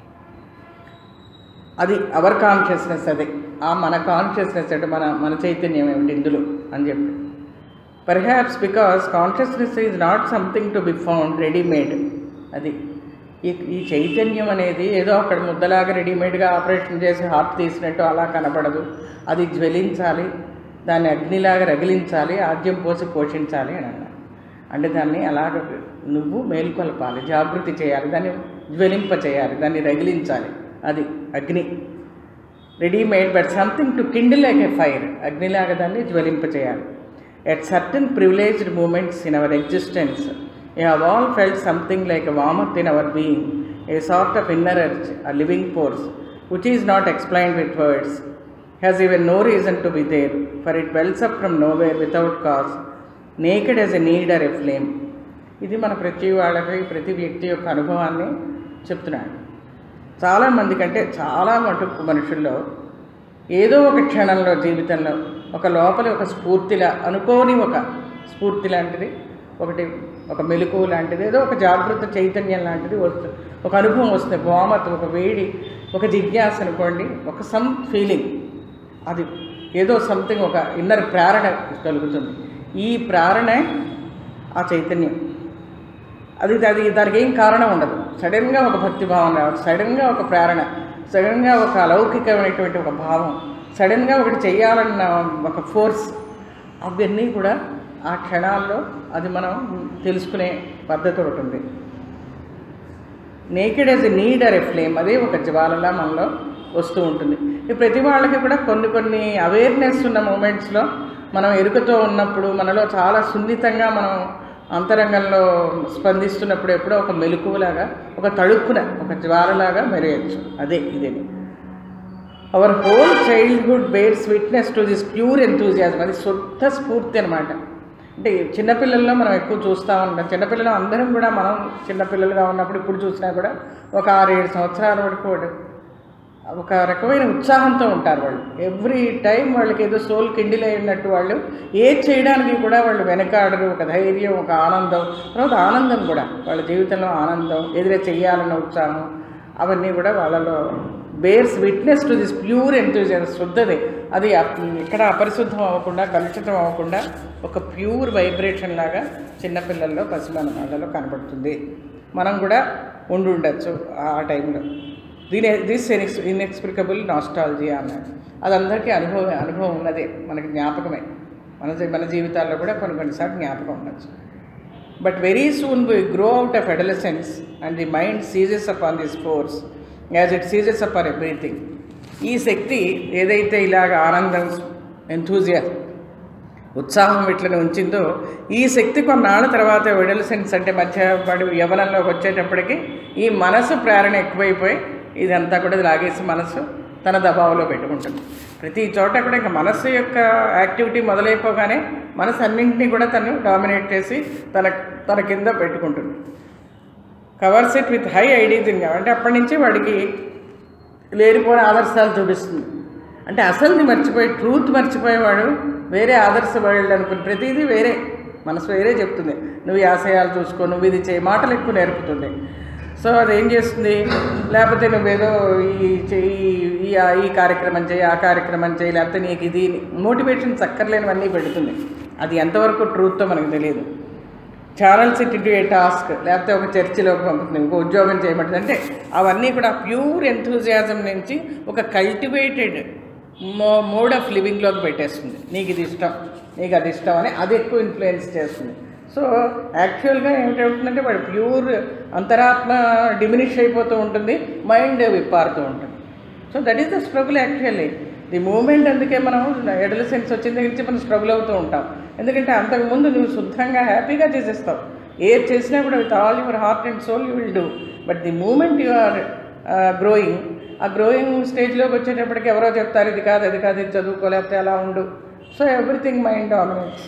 అది అవర్ కాన్షియస్నెస్ అది ఆ మన కాన్షియస్నెస్ అంటే మన మన చైతన్యం ఏమిటి ఇందులో అని చెప్పి perhaps because consciousness is not something to be found readymade అది ఈ ఈ చైతన్యం అనేది ఏదో అక్కడ ముద్దలాగా రెడీమేడ్గా ఆపరేషన్ చేసి హార్ట్ తీసినట్టు అలా కనపడదు అది జ్వలించాలి దాన్ని అగ్నిలాగా రగిలించాలి ఆద్యం పోసి పోషించాలి అని అన్నారు అంటే దాన్ని అలాగ నువ్వు మేల్కొల్పాలి జాగృతి చేయాలి దాన్ని జ్వలింప చేయాలి దాన్ని రగిలించాలి అది అగ్ని readymade but something to kindle like a fire అగ్నిలాగా దాన్ని జ్వలింప చేయాలి at certain privileged moments in our existence you have all felt something like a warmth in our being a sort of inner urge a living force which is not explained with words has even no reason to be there, for it wells up from nowhere without cause, naked as a need or a flame. ఇది మన ప్రతి వాళ్ళకి ప్రతి వ్యక్తి యొక్క అనుభవాన్ని చెప్తున్నాడు చాలామంది కంటే చాలా మటుకు మనుషుల్లో ఏదో ఒక క్షణంలో జీవితంలో ఒక లోపల ఒక స్ఫూర్తిలా అనుకోని ఒక స్ఫూర్తి లాంటిది ఒకటి ఒక మెలకు లాంటిది ఏదో ఒక జాగృత చైతన్యం లాంటిది వస్తుంది ఒక అనుభవం వస్తుంది వామత్ ఒక వేడి ఒక జిజ్ఞాస అనుకోండి ఒక సమ్ ఫీలింగ్ అది ఏదో సంథింగ్ ఒక ఇన్నర్ ప్రేరణ కలుగుతుంది ఈ ప్రేరణే ఆ చైతన్యం అది అది దానికి ఏం కారణం ఉండదు సడన్గా ఒక భక్తి భావం రావచ్చు సడన్గా ఒక ప్రేరణ సడన్గా ఒక అలౌకికమైనటువంటి ఒక భావం సడన్గా ఒకటి చెయ్యాలన్న ఒక ఫోర్స్ అవన్నీ కూడా ఆ క్షణాల్లో అది మనం తెలుసుకునే పద్ధతి ఒకటి ఉంది naked as a need or a flame అదే ఒక జ్వాలలా మనలో వస్తూ ఉంటుంది ఈ ప్రతి వాళ్ళకి కూడా కొన్ని కొన్ని అవేర్నెస్ ఉన్న మూమెంట్స్లో మనం ఎరుకతో ఉన్నప్పుడు మనలో చాలా సున్నితంగా మనం అంతరంగంలో స్పందిస్తున్నప్పుడు ఎప్పుడో ఒక మెలకువలాగా ఒక తడుక్కున ఒక జ్వాలలాగా మెరయచ్చు అదే ఇదేమి our whole childhood bears witness to this pure enthusiasm అది శుద్ధ స్ఫూర్తి అనమాట అంటే చిన్నపిల్లల్లో మనం ఎక్కువ చూస్తూ ఉంటాం చిన్నపిల్లలు అందరం కూడా మనం చిన్నపిల్లలుగా ఉన్నప్పుడు ఇప్పుడు చూసినా కూడా ఒక ఆరు ఏడు సంవత్సరాల వరకు వాడు ఒక రకమైన ఉత్సాహంతో ఉంటారు వాళ్ళు ఎవ్రీ టైం వాళ్ళకి ఏదో సోల్ కిండిల్ అయినట్టు వాళ్ళు ఏది చేయడానికి కూడా వాళ్ళు వెనకాడరు ఒక ధైర్యం ఒక ఆనందం తర్వాత ఆనందం కూడా వాళ్ళ జీవితంలో ఆనందం ఎదురే చెయ్యాలన్న ఉత్సాహం అవన్నీ కూడా వాళ్ళలో bears witness to this pure enthusiasm శుద్ధది అది అప్- ఎక్కడ అపరిశుద్ధం అవ్వకుండా కలుషితం అవ్వకుండా ఒక ప్యూర్ వైబ్రేషన్ లాగా చిన్నపిల్లల్లో పసిమన వాళ్ళలో కనబడుతుంది మనం కూడా ఉండి ఉండొచ్చు ఆ టైంలో దీని దిస్ ఎనిక్స్ ఇన్ఎక్స్ప్లికబుల్ నాస్టాలజీ అన్నాడు అది అందరికీ అనుభవం అనుభవం ఉన్నదే మనకి జ్ఞాపకమే మన జీ- మన జీవితాల్లో కూడా కొన్ని కొన్నిసార్లు జ్ఞాపకం ఉండొచ్చు but very soon we grow out of adolescence and the mind seizes upon this force as it seizes upon everything ఈ శక్తి ఏదైతే ఇలాగ ఆనందం ఎంతూజియా ఉత్సాహం వీటిని ఉంచిందో ఈ శక్తి కొన్నాళ్ళ తర్వాత విడలసెన్స్ అంటే మధ్య పడి యవనంలోకి వచ్చేటప్పటికి ఈ మనసు ప్రేరణ ఎక్కువైపోయి ఇదంతా కూడా లాగేసి మనసు తన దబావులో పెట్టుకుంటుంది ప్రతి చోట కూడా ఇంకా మనస్సు యొక్క యాక్టివిటీ మొదలైపోగానే మనసు అన్నింటినీ కూడా తను డామినేట్ చేసి తన తన కింద పెట్టుకుంటుంది covers it with high ideas in అంటే అప్పటి నుంచి వాడికి లేనిపోయిన ఆదర్శాలు చూపిస్తుంది అంటే అసలుది మర్చిపోయి ట్రూత్ మర్చిపోయేవాడు వేరే ఆదర్శ వరల్డ్ అనుకుని ప్రతిదీ వేరే మనసు వేరే చెప్తుంది నువ్వు ఈ ఆశయాలు చూసుకో నువ్వు ఇది చేయి మాటలు ఎక్కువ నేర్పుతుంది సో అది ఏం చేస్తుంది లేకపోతే నువ్వేదో ఈ చెయ్యి ఈ ఈ కార్యక్రమం చేయి ఆ కార్యక్రమం చేయి లేకపోతే నీకు ఇది మోటివేషన్స్ అక్కర్లేనివన్నీ పెడుతుంది అది ఎంతవరకు ట్రూత్తో మనకు తెలియదు channels it to a task లేకపోతే ఒక చర్చిలోకి పంపుతుంది ఇంకో ఉద్యోగం చేయమంటుంది అంటే అవన్నీ కూడా ప్యూర్ ఎంతూజియాజం నుంచి ఒక కల్టివేటెడ్ మో మోడ్ ఆఫ్ లివింగ్లోకి పెట్టేస్తుంది నీకు ఇది ఇష్టం నీకు అది ఇష్టం అని అది ఎక్కువ ఇన్ఫ్లుయెన్స్ చేస్తుంది సో యాక్చువల్గా ఏమిటవుతుందంటే వాడు ప్యూర్ అంతరాత్మ డిమినిష్ అయిపోతూ ఉంటుంది మైండ్ విప్పారుతూ ఉంటుంది so that is the struggle actually the moment అందుకే మనం ఎడలసెన్స్ వచ్చిన దగ్గర నుంచి మనం స్ట్రగుల్ అవుతూ ఉంటాం ఎందుకంటే అంతకుముందు నువ్వు శుద్ధంగా హ్యాపీగా చేసేస్తావు ఏది చేసినా కూడా with all your heart and soul you will do but the moment you are growing ఆ గ్రోయింగ్ స్టేజ్లోకి వచ్చేటప్పటికి ఎవరో చెప్తారు ఇది కాదు అది కాదు ఇది చదువుకో లేకపోతే అలా ఉండు so everything mind dominates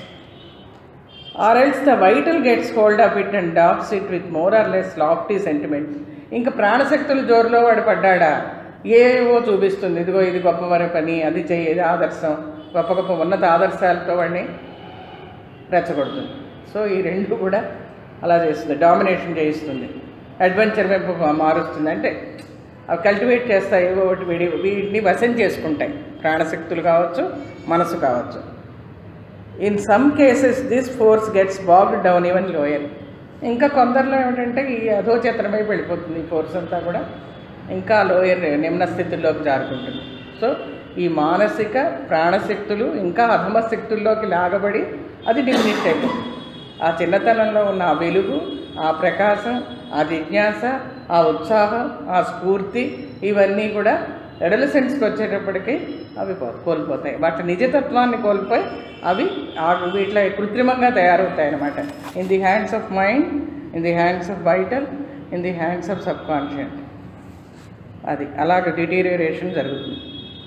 or else the vital gets hold of it and decks it with more or less lofty sentiments ఇంకా ప్రాణశక్తుల జోరులో వాడు పడ్డాడా ఏవో చూపిస్తుంది ఇదిగో ఇది గొప్ప వర పని అది చెయ్యి ఇది ఆదర్శం గొప్ప గొప్ప ఉన్నత ఆదర్శాలతో వాడిని రెచ్చగొడుతుంది సో ఈ రెండు కూడా అలా చేస్తుంది డామినేషన్ చేయిస్తుంది అడ్వెంచర్ వైపు మారుస్తుంది అంటే అవి కల్టివేట్ చేస్తాయి ఏవో ఒకటి వీడి వీటిని వశం చేసుకుంటాయి ప్రాణశక్తులు కావచ్చు మనసు కావచ్చు in some cases this force gets bogged down even lower ఇంకా కొందరిలో ఏమిటంటే ఈ అధోచేతనమై వెళ్ళిపోతుంది ఈ ఫోర్స్ అంతా కూడా ఇంకా లోయర్ నిమ్న స్థితిలోకి జారుకుంటుంది సో ఈ మానసిక ప్రాణశక్తులు ఇంకా అధమ శక్తుల్లోకి లాగబడి అది డిమినిట్ అయిపోతుంది ఆ చిన్నతనంలో ఉన్న ఆ వెలుగు ఆ ప్రకాశం ఆ జిజ్ఞాస ఆ ఉత్సాహం ఆ స్ఫూర్తి ఇవన్నీ కూడా ఎడలసెన్స్కి వచ్చేటప్పటికి అవి పో- కోల్పోతాయి వాటి నిజతత్వాన్ని కోల్పోయి అవి ఆ వీటిలో కృత్రిమంగా తయారవుతాయి అన్నమాట in the hands of mind in the hands of vital in the hands of subconscient అది అలాగ డిటీరియేషన్ జరుగుతుంది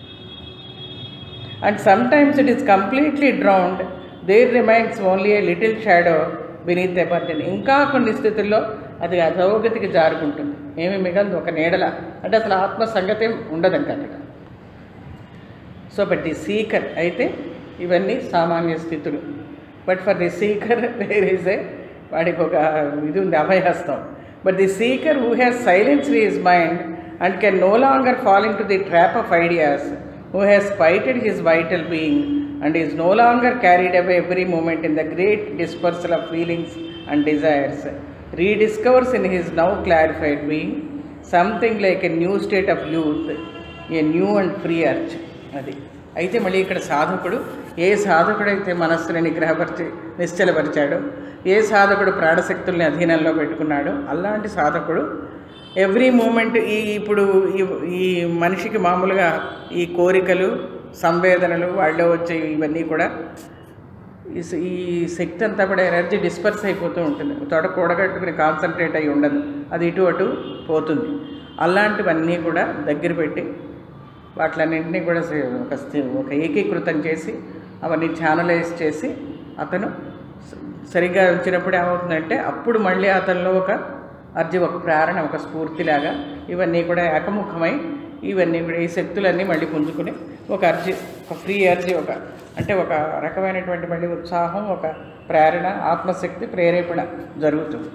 and sometimes it is completely drowned there remains only a little shadow beneath the burden ఇంకా కొన్ని స్థితుల్లో అది అధోగతికి జారుకుంటుంది ఏమి మిగలదు ఒక నీడల అంటే అసలు ఆత్మ సంగతి ఉండదంట అక్కడ సో బట్ ది సీకర్ అయితే ఇవన్నీ సామాన్య స్థితులు but for the seeker there is a వాడికి ఒక ఇది ఉంది అభయహస్తం but the seeker who has silence his mind and can no longer fall into the trap of ideas who has spited his vital being and is no longer carried away every moment in the great dispersal of feelings and desires rediscovers in his now clarified being something like a new state of youth A new and free urge అది అయితే మళ్ళీ ఇక్కడ సాధకుడు ఏ సాధకుడైతే మనస్సుని నిగ్రహపరిచి నిశ్చలపరిచాడో ఏ సాధకుడు ప్రాణశక్తుల్ని అధీనంలో పెట్టుకున్నాడో అలాంటి సాధకుడు ఎవ్రీ మూమెంట్ ఈ ఇప్పుడు ఈ ఈ మనిషికి మామూలుగా ఈ కోరికలు సంవేదనలు వాళ్ళలో వచ్చే ఇవన్నీ కూడా ఈ స- ఈ శక్తి అంతా కూడా ఎనర్జీ డిస్పర్స్ అయిపోతూ ఉంటుంది తోట కూడగట్టుకుని కాన్సన్ట్రేట్ అయి ఉండదు అది ఇటు అటు పోతుంది అలాంటివన్నీ కూడా దగ్గర పెట్టి వాటిలన్నింటినీ కూడా స- ఒక స్థి- ఒక ఏకీకృతం చేసి అవన్నీ ఛానలైజ్ చేసి అతను స- సరిగ్గా వచ్చినప్పుడు ఏమవుతుందంటే అప్పుడు మళ్ళీ అతనిలో ఒక అర్జి ఒక ప్రేరణ ఒక స్ఫూర్తిలాగా ఇవన్నీ కూడా ఏకముఖమై ఇవన్నీ కూడా ఈ శక్తులన్నీ మళ్ళీ పుంజుకుని ఒక అర్జి ఒక ఫ్రీ అర్జి ఒక అంటే ఒక రకమైనటువంటి మళ్ళీ ఉత్సాహం ఒక ప్రేరణ ఆత్మశక్తి ప్రేరేపణ జరుగుతుంది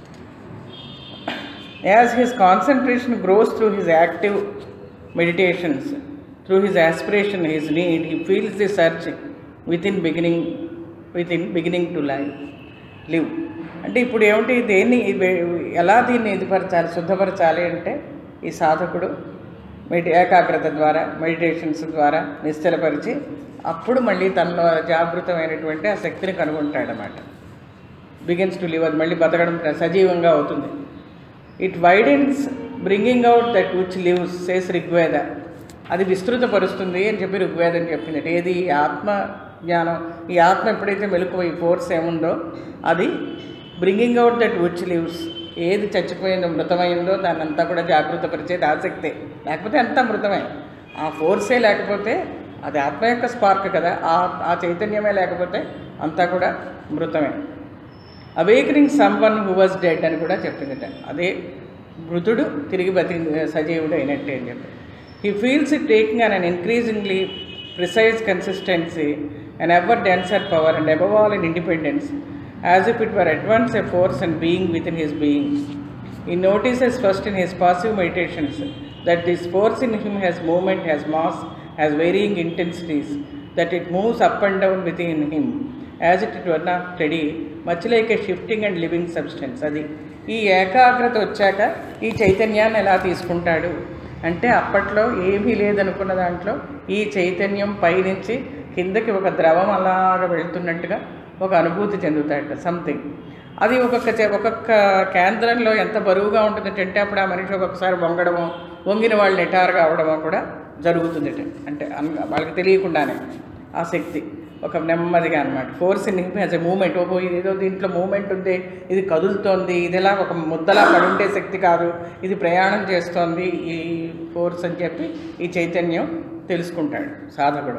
As his concentration grows through his active meditations, through his aspiration, his need, he feels the surge within beginning, within beginning to life, live. అంటే ఇప్పుడు ఏమిటి దేన్ని ఇవి- ఎలా దీన్ని ఇదిపరచాలి శుద్ధపరచాలి అంటే ఈ సాధకుడు మెడి ఏకాగ్రత ద్వారా మెడిటేషన్స్ ద్వారా నిశ్చలపరిచి అప్పుడు మళ్ళీ తనలో జాగృతమైనటువంటి ఆ శక్తిని కనుగొంటాడనమాట బిగిన్స్ టు లివ్ అది మళ్ళీ బతకడం సజీవంగా అవుతుంది it widens bringing out that which lives says Rigveda అది విస్తృతపరుస్తుంది అని చెప్పి ఋగ్వేదం చెప్పింది ఏది ఈ ఆత్మ జ్ఞానం ఈ ఆత్మ ఎప్పుడైతే మెలకువ ఈ ఫోర్స్ ఏముందో అది bringing out that which lives ఏది చచ్చిపోయిందో మృతమైందో దాన్ని అంతా కూడా జాగృతపరిచేది ఆసక్తే లేకపోతే అంతా మృతమే ఆ ఫోర్సే లేకపోతే అది ఆత్మ యొక్క స్పార్క్ కదా ఆ ఆ చైతన్యమే లేకపోతే అంతా కూడా మృతమే awakening someone who was dead అని కూడా చెప్పిందిట అదే మృతుడు తిరిగి బతికి సజీవుడు అయినట్టే అని చెప్పి he feels it taking on an increasingly precise consistency and ever denser power and above all in independence as if it were advance a force and being within his being He notices first in his passive meditations that this force in him has movement, has mass, has varying intensities, that it moves up and down within him as it were not steady, much like a shifting and living substance. అది ఈ ఏకాగ్రత వచ్చాక ఈ చైతన్యాన్ని ఎలా తీసుకుంటాడు అంటే అప్పట్లో ఏమీ లేదనుకున్న దాంట్లో ఈ చైతన్యం పైనుంచి కిందకి ఒక ద్రవం అలాగ వెళ్తున్నట్టుగా ఒక అనుభూతి చెందుతాడట సంథింగ్ అది ఒక్కొక్క చే- ఒక్కొక్క కేంద్రంలో ఎంత బరువుగా ఉంటుందంటే అప్పుడు ఆ మనిషి ఒక్కొక్కసారి వంగడమో వంగిన వాళ్ళు నిటారుగా అవడమో కూడా జరుగుతుంది అంటే అన్- వాళ్ళకి తెలియకుండానే ఆ శక్తి ఒక నెమ్మదిగా అనమాట force in him as a moment ఓహో ఇది ఏదో దీంట్లో మూమెంట్ ఉంది ఇది కదులుతోంది ఇదిలా ఒక ముద్దలా పడుండే శక్తి కాదు ఇది ప్రయాణం చేస్తోంది ఈ ఫోర్స్ అని చెప్పి ఈ చైతన్యం తెలుసుకుంటాడు సాధకుడు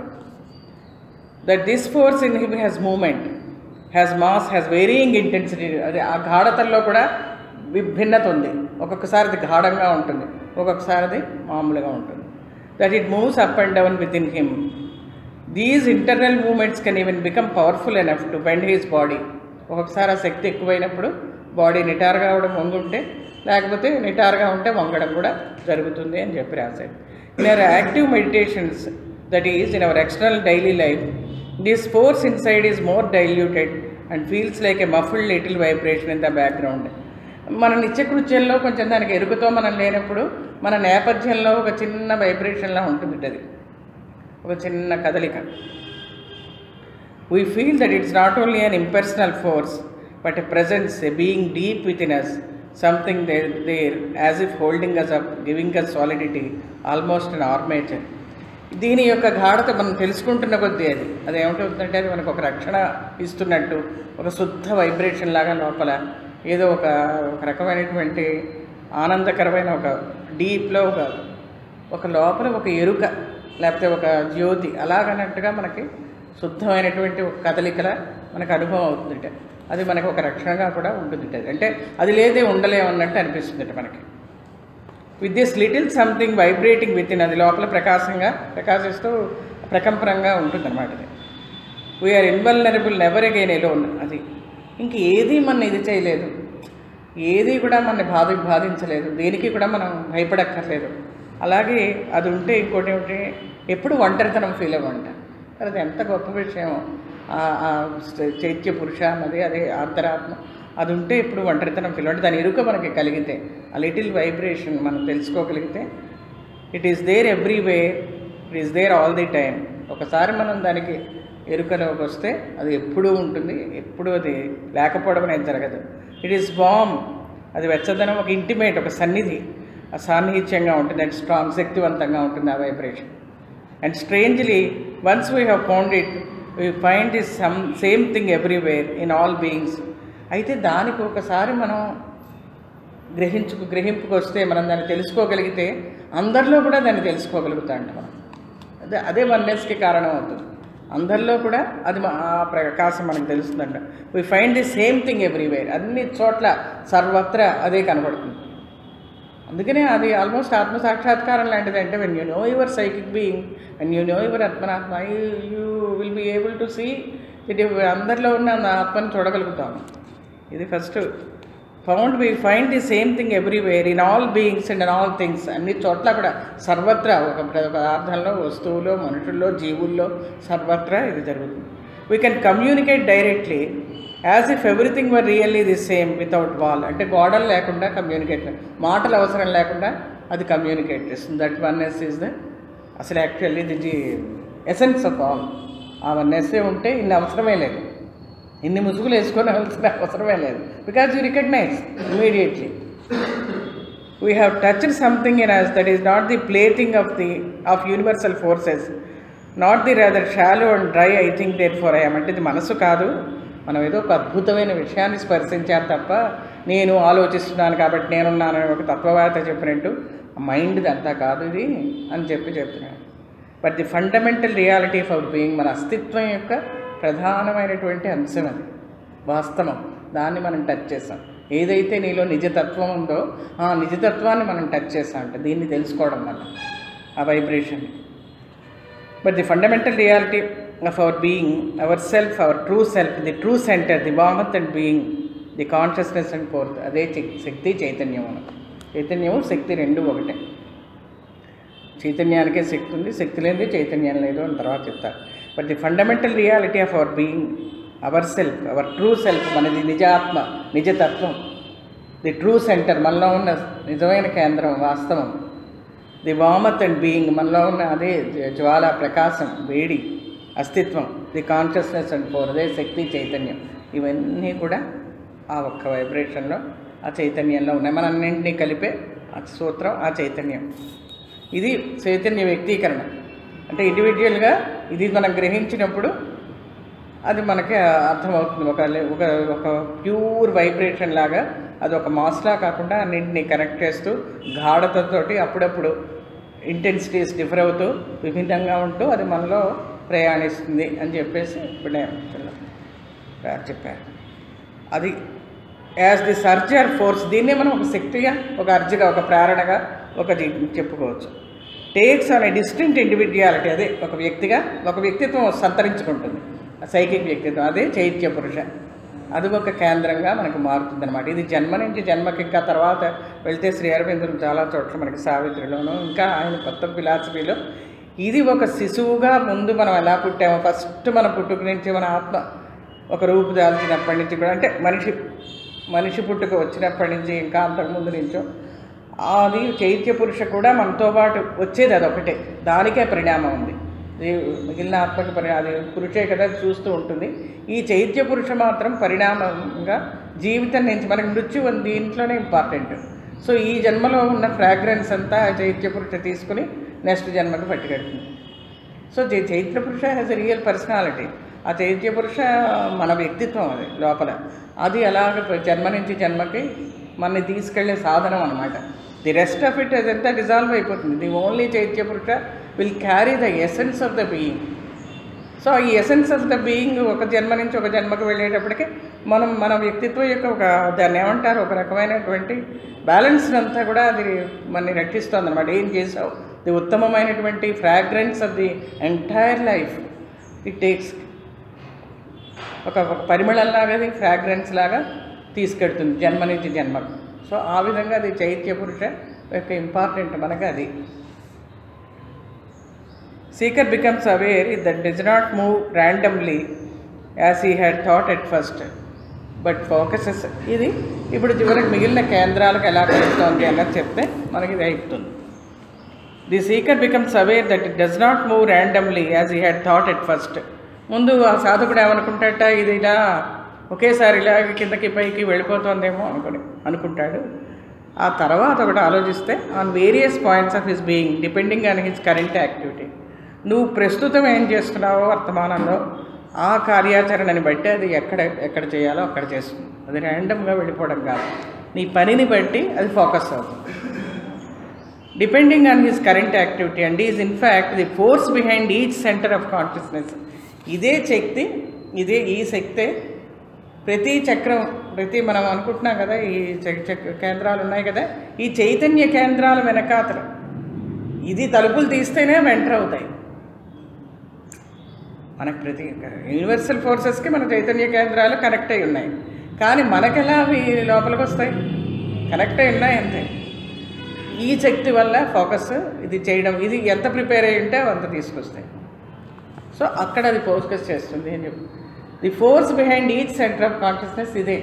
that this force in him has moment has mass has varying intensity అది ఆ గాఢతల్లో కూడా విభిన్నత ఉంది ఒక్కొక్కసారి అది గాఢంగా ఉంటుంది ఒక్కొక్కసారి అది మామూలుగా ఉంటుంది that it moves up and down within him these internal moments can even become powerful enough to bend his body ఒక్కొక్కసారి ఆ శక్తి ఎక్కువైనప్పుడు బాడీ నిటారుగా అవడం వంగుంటే లేకపోతే నిటారుగా ఉంటే వంగడం కూడా జరుగుతుంది అని చెప్పి రాశాడు in our active meditations that is in our external daily life this force inside is more diluted and feels like a muffled little vibration in the background మన నిత్యకృత్యంలో కొంచెం దానికి ఎరుకుతో మనం లేనప్పుడు మన నేపథ్యంలో ఒక చిన్న వైబ్రేషన్లా ఉంటుంది అది ఒక చిన్న కదలిక we feel that it's not only an impersonal force but a presence a being deep within us something there there as if holding us up giving us solidity almost an armature దీని యొక్క గాఢత మనం తెలుసుకుంటున్న కొద్దీ అది అది ఏమిటవుతుందంటే అది మనకు ఒక రక్షణ ఇస్తున్నట్టు ఒక శుద్ధ వైబ్రేషన్ లాగా లోపల ఏదో ఒక ఒక రకమైనటువంటి ఆనందకరమైన ఒక డీప్లో ఒక ఒక లోపల ఒక ఎరుక లేకపోతే ఒక జ్యోతి అలాగన్నట్టుగా మనకి శుద్ధమైనటువంటి ఒక కదలికల మనకు అనుభవం అవుతుందట అది మనకు ఒక రక్షణగా కూడా ఉంటుంది అంటే అది లేదే ఉండలేమన్నట్టు అనిపిస్తుంది మనకి with this little something vibrating within అది లోపల ప్రకాశంగా ప్రకాశిస్తూ ప్రకంపనంగా ఉంటుంది అనమాట అది we're invulnerable never again alone అది ఇంక ఏది మన ఇది చేయలేదు ఏది కూడా మన బాధ బాధించలేదు దేనికి కూడా మనం భయపడక్కర్లేదు అలాగే అది ఉంటే ఇంకోటి ఏమిటి ఎప్పుడు ఒంటరితనం ఫీల్ అవ్వంట అది ఎంత గొప్ప విషయం ఆ- ఆ చైత్య పురుష అన్నది అదే అంతరాత్మ అది ఉంటే ఇప్పుడు ఒంటరితనం ఫీల్ అంటే దాని ఎరుక మనకి కలిగితే ఆ లిటిల్ వైబ్రేషన్ మనం తెలుసుకోగలిగితే it is there everywhere it is there all the time ఒకసారి మనం దానికి ఎరుకలోకి వస్తే అది ఎప్పుడూ ఉంటుంది ఎప్పుడూ అది లేకపోవడం అనేది జరగదు ఇట్ ఈస్ బామ్ అది వెచ్చదనం ఒక ఇంటిమేట్ ఒక సన్నిధి ఆ సాన్నిహిత్యంగా ఉంటుంది అండ్ స్ట్రాంగ్ శక్తివంతంగా ఉంటుంది ఆ vibration and strangely once we have found it we find is some same thing everywhere in all beings అయితే దానికి ఒకసారి మనం గ్రహించుకు గ్రహింపుకు వస్తే మనం దాన్ని తెలుసుకోగలిగితే అందరిలో కూడా దాన్ని తెలుసుకోగలుగుతా అంట మనం అదే అదే వన్నెస్కి కారణం అవుతుంది అందరిలో కూడా అది మ- ఆ ప్రకాశం మనకు తెలుస్తుందంట we find the same thing everywhere అన్ని చోట్ల సర్వత్రా అదే కనబడుతుంది అందుకనే అది ఆల్మోస్ట్ ఆత్మ సాక్షాత్కారం లాంటిది అంటే when you know your psychic being when you know your ఆత్మనాత్మ you will be able to see it అందరిలో ఉన్న నా ఆత్మని చూడగలుగుతాము ఇది first found we find the same thing everywhere in all beings and in all things అన్ని చోట్ల కూడా సర్వత్రా ఒక ప్ర- పదార్థంలో వస్తువులో మనుషుల్లో జీవుల్లో సర్వత్రా ఇది జరుగుతుంది we can communicate directly as if everything were really the same without wall అంటే గోడలు లేకుండా కమ్యూనికేట్ మాటలు అవసరం లేకుండా అది కమ్యూనికేట్ చేస్తుంది దట్ వన్నెస్ ఈజ్ ద అసలు actually the essence of all ఆ వన్నెస్సే ఉంటే ఇన్ని అవసరమే లేదు ఇన్ని ముసుగులు వేసుకోవాల్సిన అవసరమే లేదు because you recognise immediately we have touched something in us that is not the plating of the of universal forces not the rather shallow and dry I think therefore I am అంటే ఇది మనసు కాదు మనం ఏదో ఒక అద్భుతమైన విషయాన్ని స్పర్శించారు తప్ప నేను ఆలోచిస్తున్నాను కాబట్టి నేనున్నాను అని ఒక తత్వవేత్త చెప్పినట్టు మైండ్ది అంతా కాదు ఇది అని చెప్పి చెప్తున్నాను but the fundamental reality of our being మన అస్తిత్వం యొక్క ప్రధానమైనటువంటి అంశం అది వాస్తవం దాన్ని మనం టచ్ చేసాం ఏదైతే నీలో నిజతత్వం ఉందో ఆ నిజతత్వాన్ని మనం టచ్ చేసాం అంటే దీన్ని తెలుసుకోవడం వల్ల ఆ vibration but the fundamental reality of our being our self our true self the true centre the warmth and being the consciousness and force అదే చి- శక్తి చైతన్యం అని చైతన్యం శక్తి రెండు ఒకటే చైతన్యానికే శక్తి ఉంది శక్తి లేనిది చైతన్యం లేదు అని తర్వాత చెప్తారు but the fundamental reality of our being our self our true self మనది నిజాత్మ నిజతత్వం ది ట్రూ సెంటర్ మనలో ఉన్న నిజమైన కేంద్రం వాస్తవం ది వామత్ అండ్ బీయింగ్ మనలో ఉన్న అదే జ్వ- జ్వాల ప్రకాశం వేడి అస్తిత్వం ది కాన్షియస్నెస్ అండ్ ఫోర్ అదే శక్తి చైతన్యం ఇవన్నీ కూడా ఆ ఒక్క వైబ్రేషన్లో ఆ చైతన్యంలో ఉన్నాయి మనంన్నింటినీ కలిపే ఆ సూత్రం ఆ చైతన్యం ఇది చైతన్య వ్యక్తీకరణ అంటే ఇండివిజువల్గా ఇది మనం గ్రహించినప్పుడు అది మనకి అర్థమవుతుంది ఒక లే- ఒక ఒక ప్యూర్ వైబ్రేషన్ లాగా అది ఒక మాస్లా కాకుండా అన్నింటినీ కనెక్ట్ చేస్తూ గాఢతతోటి అప్పుడప్పుడు ఇంటెన్సిటీస్ డిఫర్ అవుతూ విభిన్నంగా ఉంటూ అది మనలో ప్రయాణిస్తుంది అని చెప్పేసి ఇప్పుడే చెప్పారు అది యాజ్ ది సర్జర్ ఫోర్స్ దీన్నే మనం ఒక శక్తిగా ఒక అర్జుగా ఒక ప్రేరణగా ఒక జీ- చెప్పుకోవచ్చు టేక్స్ అనే డిస్టింక్ట్ ఇండివిజువాలిటీ అదే ఒక వ్యక్తిగా ఒక వ్యక్తిత్వం సంతరించుకుంటుంది ఆ సైకిక్ వ్యక్తిత్వం అదే చైత్య పురుష అది ఒక కేంద్రంగా మనకు మారుతుంది అనమాట ఇది జన్మ నుంచి జన్మకి ఇంకా తర్వాత వెళ్తే శ్రీ అరవిందులు చాలా చోట్ల మనకి సావిత్రిలోను ఇంకా ఆయన కొత్త ఫిలాసఫీలో ఇది ఒక శిశువుగా ముందు మనం ఎలా పుట్టామో ఫస్ట్ మన పుట్టుక నుంచి మన ఆత్మ ఒక రూపు దాల్చినప్పటి నుంచి కూడా అంటే మనిషి మనిషి పుట్టుక వచ్చినప్పటి నుంచి ఇంకా అంతకుముందు నుంచో అది చైత్య పురుష కూడా మనతో పాటు వచ్చేది అదొకటే దానికే పరిణామం ఉంది ఇది మిగిలిన ఆత్మక పరిణామం అది పురుషే కదా చూస్తూ ఉంటుంది ఈ చైత్య పురుష మాత్రం పరిణామంగా జీవితం నుంచి మనకి మృత్యు ఉంది దీంట్లోనే ఇంపార్టెంట్ సో ఈ జన్మలో ఉన్న ఫ్రాగ్రెన్స్ అంతా ఆ చైత్య పురుష తీసుకుని నెక్స్ట్ జన్మకు పట్టుకెడుతుంది సో చై- చైత్ర పురుష హ్యాస్ ఎ రియల్ పర్సనాలిటీ ఆ చైత్య పురుష మన వ్యక్తిత్వం అది లోపల అది అలాగ జన్మ నుంచి జన్మకి మనని తీసుకెళ్లే సాధనం అనమాట ది రెస్ట్ ఆఫ్ ఇట్ అదంతా డిజాల్వ్ అయిపోతుంది ది ఓన్లీ చైత్య పురుష will carry the essence of the being so ఈ ఎసెన్స్ ఆఫ్ ద బీయింగ్ ఒక జన్మ నుంచి ఒక జన్మకు వెళ్ళేటప్పటికి మనం మన వ్యక్తిత్వం యొక్క ఒక దాన్ని ఏమంటారు ఒక రకమైనటువంటి బ్యాలెన్స్ అంతా కూడా అది మనని రక్షిస్తుంది అనమాట ఏం చేసావు ది ఉత్తమమైనటువంటి fragrance of the entire life it takes ఒక ఒక పరిమళంలాగా అది ఫ్రాగ్రెన్స్ లాగా తీసుకెడుతుంది జన్మ నుంచి జన్మకు సో ఆ విధంగా అది చైత్య పురుష యొక్క ఇంపార్టెంట్ మనకు అది seeker becomes aware that does not move randomly as he had thought at first but focuses ఇది ఇప్పుడు చివరికి మిగిలిన కేంద్రాలకు ఎలా కలుగుతోంది అన్నది చెప్తే మనకి ఇది అయిపోతుంది the seeker becomes aware that it does not move randomly as he had thought at first ముందు ఆ సాధకుడు ఏమనుకుంటాట ఇది ఇలా ఒకేసారి ఇలా కిందకి పైకి వెళ్ళిపోతుందేమో అనుకుని అనుకుంటాడు ఆ తర్వాత ఒకటి ఆలోచిస్తే on various points of his being depending on his current activity నువ్వు ప్రస్తుతం ఏం చేస్తున్నావో వర్తమానంలో ఆ కార్యాచరణని బట్టి అది ఎక్కడ ఎక్కడ చేయాలో అక్కడ చేస్తుంది అది ర్యాండమ్గా వెళ్ళిపోవడం కాదు నీ పనిని బట్టి అది ఫోకస్ అవుతుంది depending on his current activity and is in fact the force behind each centre of consciousness ఇదే శక్తి ఇదే ఈ శక్తే ప్రతి చక్రం ప్రతి మనం అనుకుంటున్నాం కదా ఈ చక్- చక్- కేంద్రాలు ఉన్నాయి కదా ఈ చైతన్య కేంద్రాల వెనకాతల ఇది తలుపులు తీస్తేనే ఎంటర్ అవుతాయి మనకు ప్రతి యూనివర్సల్ ఫోర్సెస్కి మన చైతన్య కేంద్రాలు కనెక్ట్ అయి ఉన్నాయి కానీ మనకెలా అవి లోపలికి వస్తాయి కనెక్ట్ అయి ఉన్నాయి అంతే ఈ శక్తి వల్ల ఫోకస్ ఇది చేయడం ఇది ఎంత ప్రిపేర్ అయి ఉంటే అంత తీసుకొస్తాయి సో అక్కడ అది ఫోకస్ చేస్తుంది అని చెప్పి the force behind each centre of consciousness ఇదే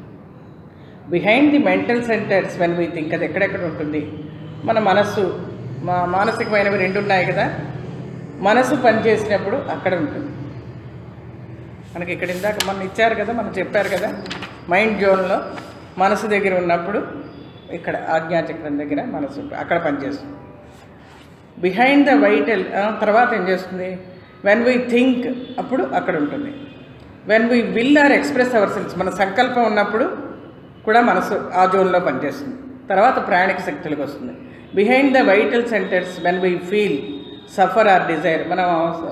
behind the mental centres when we think అది ఎక్కడెక్కడ ఉంటుంది మన మనస్సు మా మానసికమైనవి రెండు ఉన్నాయి కదా మనసు పనిచేసినప్పుడు అక్కడ ఉంటుంది మనకి ఇక్కడ ఇందాక మన ఇచ్చారు కదా మనం చెప్పారు కదా మైండ్ జోన్లో మనసు దగ్గర ఉన్నప్పుడు ఇక్కడ ఆజ్ఞాచక్రం దగ్గర మనసు అక్కడ పనిచేస్తుంది బిహైండ్ ద వైటల్ తర్వాత ఏం చేస్తుంది వెన్ వీ థింక్ అప్పుడు అక్కడ ఉంటుంది when we will or express our selves మన సంకల్పం ఉన్నప్పుడు కూడా మనసు ఆ జోన్లో పనిచేస్తుంది తర్వాత ప్రాణిక శక్తులకు వస్తుంది behind the vital centres when we feel suffer or desire మనం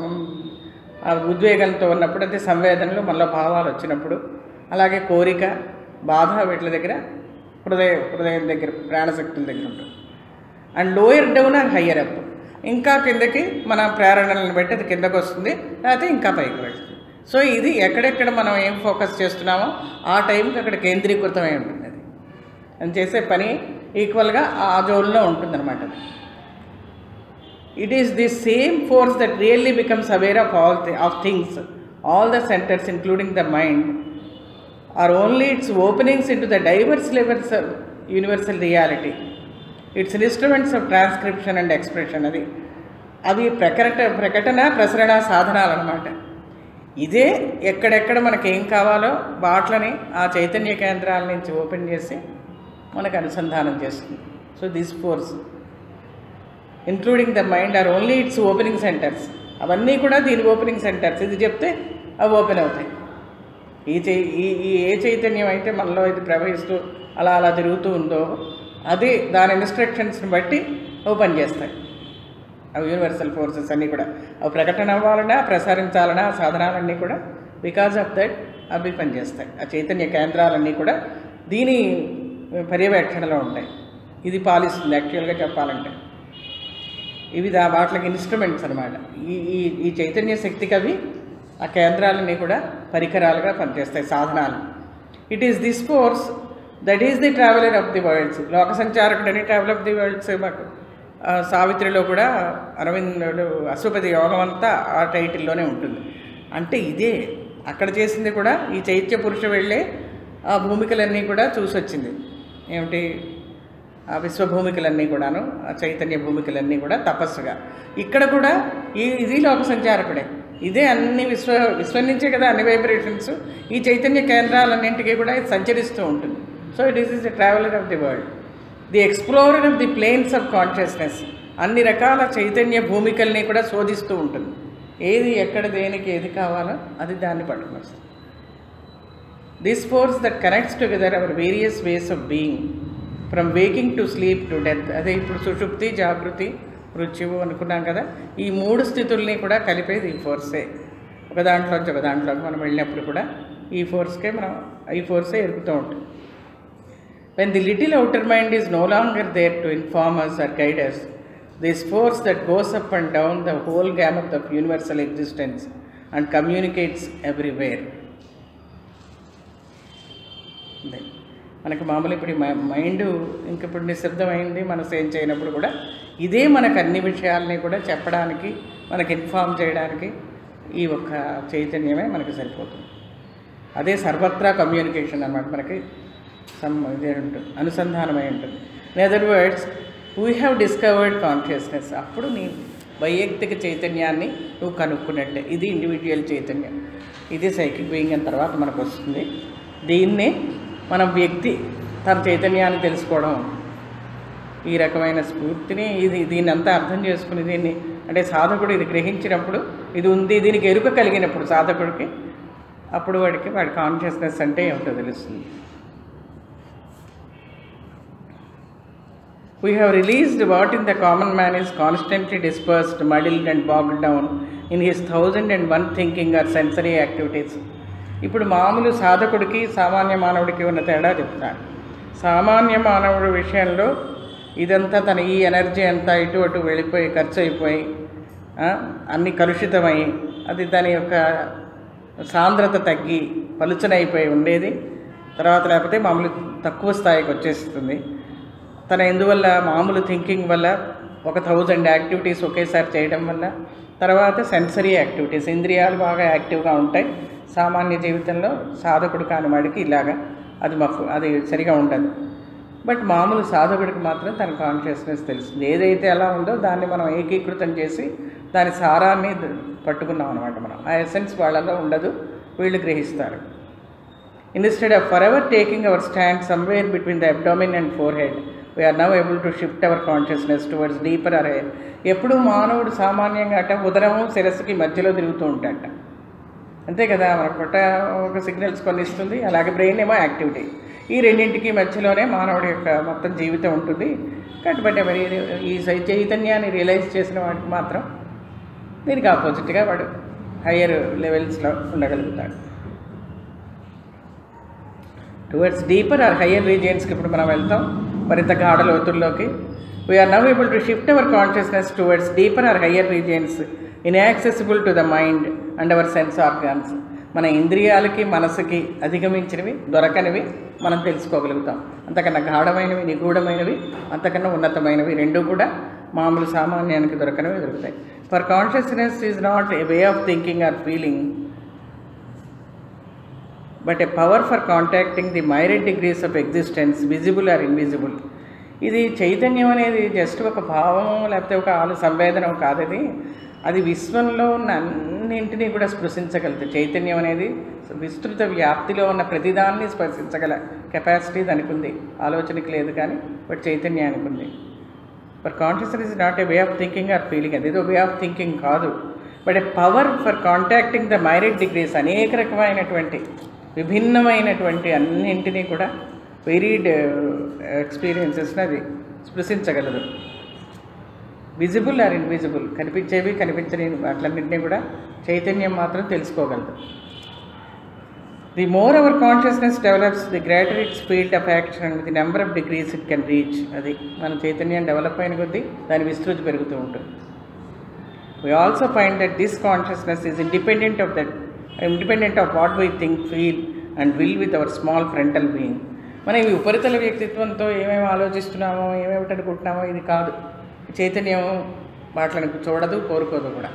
ఆ ఉద్వేగంతో ఉన్నప్పుడు అయితే సంవేదనలు మనలో భావాలు వచ్చినప్పుడు అలాగే కోరిక బాధ వీటి దగ్గర హృదయ హృదయం దగ్గర ప్రాణశక్తుల దగ్గర ఉంటుంది and lower down and higher up ఇంకా కిందకి మన ప్రేరణలను బట్టి అది కిందకు వస్తుంది లేకపోతే ఇంకా పైకి వెళ్తుంది సో ఇది ఎక్కడెక్కడ మనం ఏం ఫోకస్ చేస్తున్నామో ఆ టైంకి అక్కడ కేంద్రీకృతమై ఉంటుంది అది అని చేసే పని ఈక్వల్గా ఆ జోన్లో ఉంటుందన్నమాట అది it is the same force that really becomes aware of all of things all the centres including the mind are only its openings into the diverse levels of universal reality its instruments of transcription and expression అది అవి ప్రకట ప్రకటన ప్రసరణ సాధనాలు అనమాట ఇదే ఎక్కడెక్కడ మనకి ఏం కావాలో వాట్లని ఆ చైతన్య కేంద్రాల నుంచి ఓపెన్ చేసి మనకు అనుసంధానం చేస్తుంది so this force including the mind are only its opening centres అవన్నీ కూడా దీని ఓపెనింగ్ సెంటర్స్ ఇది చెప్తే అవి ఓపెన్ అవుతాయి ఈ చై ఈ ఈ ఏ చైతన్యం అయితే మనలో ఇది ప్రవహిస్తూ అలా అలా తిరుగుతూ ఉందో అది దాని ఇన్స్ట్రక్షన్స్ని బట్టి అవి పనిచేస్తాయి అవి యూనివర్సల్ ఫోర్సెస్ అన్నీ కూడా అవి ప్రకటన అవ్వాలన్నా ప్రసారించాలన్నా ఆ సాధనాలన్నీ కూడా బికాజ్ ఆఫ్ దట్ అవి పనిచేస్తాయి ఆ చైతన్య కేంద్రాలన్నీ కూడా దీని పర్యవేక్షణలో ఉంటాయి ఇది పాలిస్తుంది యాక్చువల్గా చెప్పాలంటే ఇవి దా వాటికి ఇన్స్ట్రుమెంట్స్ అనమాట ఈ ఈ ఈ చైతన్య శక్తికి అవి ఆ కేంద్రాలన్నీ కూడా పరికరాలుగా పనిచేస్తాయి సాధనాలు it is this force that is the traveller of the worlds లోక సంచారకుడు అని ట్రావెల్ ఆఫ్ ది వరల్డ్స్ మాకు ఆ, సావిత్రిలో కూడా అరవిందుడు అశ్వపతి యోగం అంతా ఆ టైటిల్లోనే ఉంటుంది అంటే ఇదే అక్కడ చేసింది కూడా ఈ చైత్య పురుష వెళ్ళే ఆ భూమికలన్నీ కూడా చూసొచ్చింది ఏమిటి ఆ విశ్వభూమికలన్నీ కూడాను ఆ చైతన్య భూమికలన్నీ కూడా తపస్సుగా ఇక్కడ కూడా ఈ ఇది లోక సంచారకుడే ఇదే అన్ని విశ్వ విశ్వం నుంచే కదా అన్ని వైబ్రేషన్స్ ఈ చైతన్య కేంద్రాలన్నింటికీ కూడా ఇది సంచరిస్తూ ఉంటుంది so it is is the traveller of the world the explorer of the planes of consciousness అన్ని రకాల చైతన్య భూమికల్ని కూడా శోధిస్తూ ఉంటుంది ఏది ఎక్కడ దేనికి ఏది కావాలో అది దాన్ని పట్టుకుని వస్తుంది this force that connects together our various ways of being from waking to sleep to death అదే ఇప్పుడు సుషుప్తి జాగృతి మృత్యువు అనుకున్నాం కదా ఈ మూడు స్థితుల్ని కూడా కలిపేది ఈ ఫోర్సే ఒక దాంట్లోంచి ఒక దాంట్లోకి మనం వెళ్ళినప్పుడు కూడా ఈ ఫోర్స్కే మనం ఈ ఫోర్సే ఎరుగుతూ ఉంటుంది When the little outer mind is no longer there to inform us or guide us, this force that goes up and down the whole gamut of universal existence and communicates everywhere. వస్తుంది మనకి మామూలు ఇప్పుడు ఈ మ- mind ఇంక ఇప్పుడు నిశ్శబ్దమైంది మనసు ఏం చేయనప్పుడు కూడా ఇదే మనకు అన్ని విషయాల్ని కూడా చెప్పడానికి మనకి ఇన్ఫామ్ చేయడానికి ఈ ఒక్క చైతన్యమే మనకి సరిపోతుంది అదే సర్వత్రా కమ్యూనికేషన్ అన్నమాట మనకి సమ్ ఇదే ఉంటుంది అనుసంధానమై ఉంటుంది in other words we have discovered consciousness అప్పుడు నీ వైయక్తిక చైతన్యాన్ని నువ్వు కనుక్కున్నట్టే ఇది ఇండివిజువల్ చైతన్యం ఇది సైకిక్ బీయింగ్ అని తర్వాత మనకు వస్తుంది దీన్నే మన వ్యక్తి తన చైతన్యాన్ని తెలుసుకోవడం ఈ రకమైన స్ఫూర్తిని ఇది దీన్ని అంతా అర్థం చేసుకుని దీన్ని అంటే సాధకుడు ఇది గ్రహించినప్పుడు ఇది ఉంది దీనికి ఎరుక కలిగినప్పుడు సాధకుడికి అప్పుడు వాడికి వాడి కాన్షియస్నెస్ అంటే ఏమిటో తెలుస్తుంది We have released what in the common man is constantly dispersed, muddled and bogged down in his thousand and one thinking or sensory activities. ఇప్పుడు మామూలు సాధకుడికి సామాన్య మానవుడికి ఉన్న తేడా చెప్తాను సామాన్య మానవుడి విషయంలో ఇదంతా తన ఈ ఎనర్జీ అంతా ఇటు అటు వెళ్ళిపోయి ఖర్చు అయిపోయి ఆ, అన్ని కలుషితమై అది దాని యొక్క సాంద్రత తగ్గి పలుచనైపోయి ఉండేది తర్వాత లేకపోతే మామూలు తక్కువ స్థాయికి వచ్చేస్తుంది తన ఎందువల్ల మామూలు థింకింగ్ వల్ల ఒక థౌజండ్ యాక్టివిటీస్ ఒకేసారి చేయడం వల్ల తర్వాత సెన్సరీ యాక్టివిటీస్ ఇంద్రియాలు బాగా యాక్టివ్గా ఉంటాయి సామాన్య జీవితంలో సాధకుడు కాని వాడికి ఇలాగా అది మఫ్ అది సరిగా ఉండదు బట్ మామూలు సాధకుడికి మాత్రం తన కాన్షియస్నెస్ తెలుస్తుంది ఏదైతే అలా ఉందో దాన్ని మనం ఏకీకృతం చేసి దాని సారాన్ని ద- పట్టుకున్నాం అనమాట మనం ఆ ఎసెన్స్ వాళ్ళలో ఉండదు వీళ్ళు గ్రహిస్తారు Instead of forever taking our stand somewhere between the abdomen and forehead, we are now able to shift our consciousness towards deeper or higher. ఎప్పుడు మానవుడు సామాన్యంగా అట ఉదరము శిరస్సుకి మధ్యలో తిరుగుతూ ఉంటాడట అంతే కదా మన పొట్ట ఒక సిగ్నల్స్ కొన్ని ఇస్తుంది అలాగే బ్రెయిన్ ఏమో యాక్టివిటీ ఈ రెండింటికి మధ్యలోనే మానవుడి యొక్క మొత్తం జీవితం ఉంటుంది కాబట్టి మరి ఈ సై- చైతన్యాన్ని రియలైజ్ చేసిన వాడికి మాత్రం దీనికి ఆపోజిట్గా వాడు హయ్యర్ లెవెల్స్లో ఉండగలుగుతాడు టువర్డ్స్ డీపర్ ఆర్ హయ్యర్ రీజియన్స్కి ఇప్పుడు మనం వెళ్తాం మరింత గాఢ లోతుల్లోకి we are now able to shift our consciousness towards deeper or higher regions inaccessible to the mind and our sense organs మన ఇంద్రియాలకి మనసుకి అధిగమించినవి దొరకనివి మనం తెలుసుకోగలుగుతాం అంతకన్నా గాఢమైనవి నిగూఢమైనవి అంతకన్నా ఉన్నతమైనవి రెండు కూడా మామూలు సామాన్యానికి దొరకనివి దొరుకుతాయి for consciousness is not a way of thinking or feeling but a power for contacting the myriad degrees of existence visible or invisible ఇది చైతన్యం అనేది జస్ట్ ఒక భావం లేకపోతే ఒక ఆలు సంవేదనం కాదు అది అది విశ్వంలో ఉన్న అన్నింటినీ కూడా స్పృశించగలదు చైతన్యం అనేది విస్తృత వ్యాప్తిలో ఉన్న ప్రతిదాన్ని స్పర్శించగల కెపాసిటీ దానికి ఉంది ఆలోచనకి లేదు కానీ బట్ చైతన్యానికి ఉంది for consciousness is not a way of thinking or feeling అది ఏదో వే ఆఫ్ థింకింగ్ కాదు but a power for contacting the myriad degrees అనేక రకమైనటువంటి విభిన్నమైనటువంటి అన్నింటినీ కూడా వెరీడ్ ఎక్స్పీరియన్సెస్ని అది స్పృశించగలదు విజిబుల్ ఆర్ ఇన్విజిబుల్ కనిపించేవి కనిపించని వాటిలన్నింటినీ కూడా చైతన్యం మాత్రం తెలుసుకోగలదు the more our consciousness develops the greater its field of action and the number of degrees it can reach అది మన చైతన్యం డెవలప్ అయిన కొద్దీ దాని విస్తృతి పెరుగుతూ ఉంటుంది we also find that this consciousness is independent of that independent of what we think feel and will with our small frontal being మనం ఈ ఉపరితల వ్యక్తిత్వంతో ఏమేమి ఆలోచిస్తున్నామో ఏమేమిటి అనుకుంటున్నామో ఇది కాదు చైతన్యం వాటిని చూడదు కోరుకోదు కూడా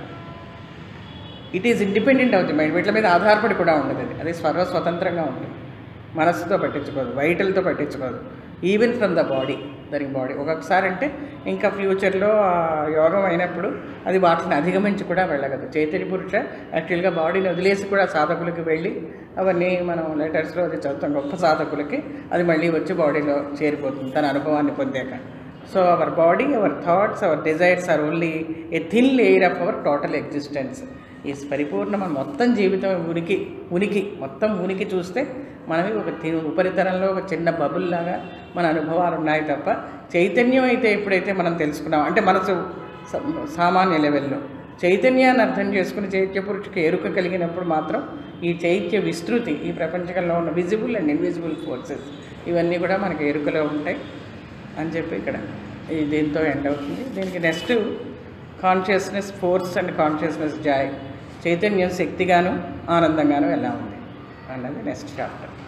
it is independent of the mind వీటి మీద ఆధారపడి కూడా ఉండదు అది అది స్వర స్వతంత్రంగా ఉంటుంది మనస్సుతో పట్టించుకోదు వైటల్తో పట్టించుకోదు ఈవెన్ ఫ్రమ్ ద బాడీ దానికి బాడీ ఒక్కొక్కసారి అంటే ఇంకా ఫ్యూచర్లో ఆ యోగం అయినప్పుడు అది వాటిని అధిగమించి కూడా వెళ్ళగలదు చైతన్య పురుష యాక్చువల్గా బాడీని వదిలేసి కూడా సాధకులకి వెళ్ళి అవన్నీ మనం లెటర్స్లో అది చదువుతాం గొప్ప సాధకులకి అది మళ్ళీ వచ్చి బాడీలో చేరిపోతుంది తన అనుభవాన్ని పొందాక so our body our thoughts our desires are only a thin layer of our total existence ఈ పరిపూర్ణమైన మొత్తం జీవితం ఉనికి ఉనికి మొత్తం ఉనికి చూస్తే మనవి ఒక తి- ఉపరితలంలో ఒక చిన్న బబుల్ లాగా మన అనుభవాలు ఉన్నాయి తప్ప చైతన్యం అయితే ఎప్పుడైతే మనం తెలుసుకున్నాం అంటే మనసు స- సామాన్య లెవెల్లో చైతన్యాన్ని అర్థం చేసుకుని చైత్య పురుషుకి ఎరుక కలిగినప్పుడు మాత్రం ఈ చైత్య విస్తృతి ఈ ప్రపంచంలో ఉన్న విజిబుల్ అండ్ ఇన్విజిబుల్ ఫోర్సెస్ ఇవన్నీ కూడా మనకి ఎరుకలో ఉంటాయి అని చెప్పి ఇక్కడ ఈ దీంతో ఎండ్ అవుతుంది దీనికి next consciousness force and consciousness joy చైతన్యం శక్తిగాను ఆనందంగాను ఎలా ఉంది అన్నది నెక్స్ట్ చాప్టర్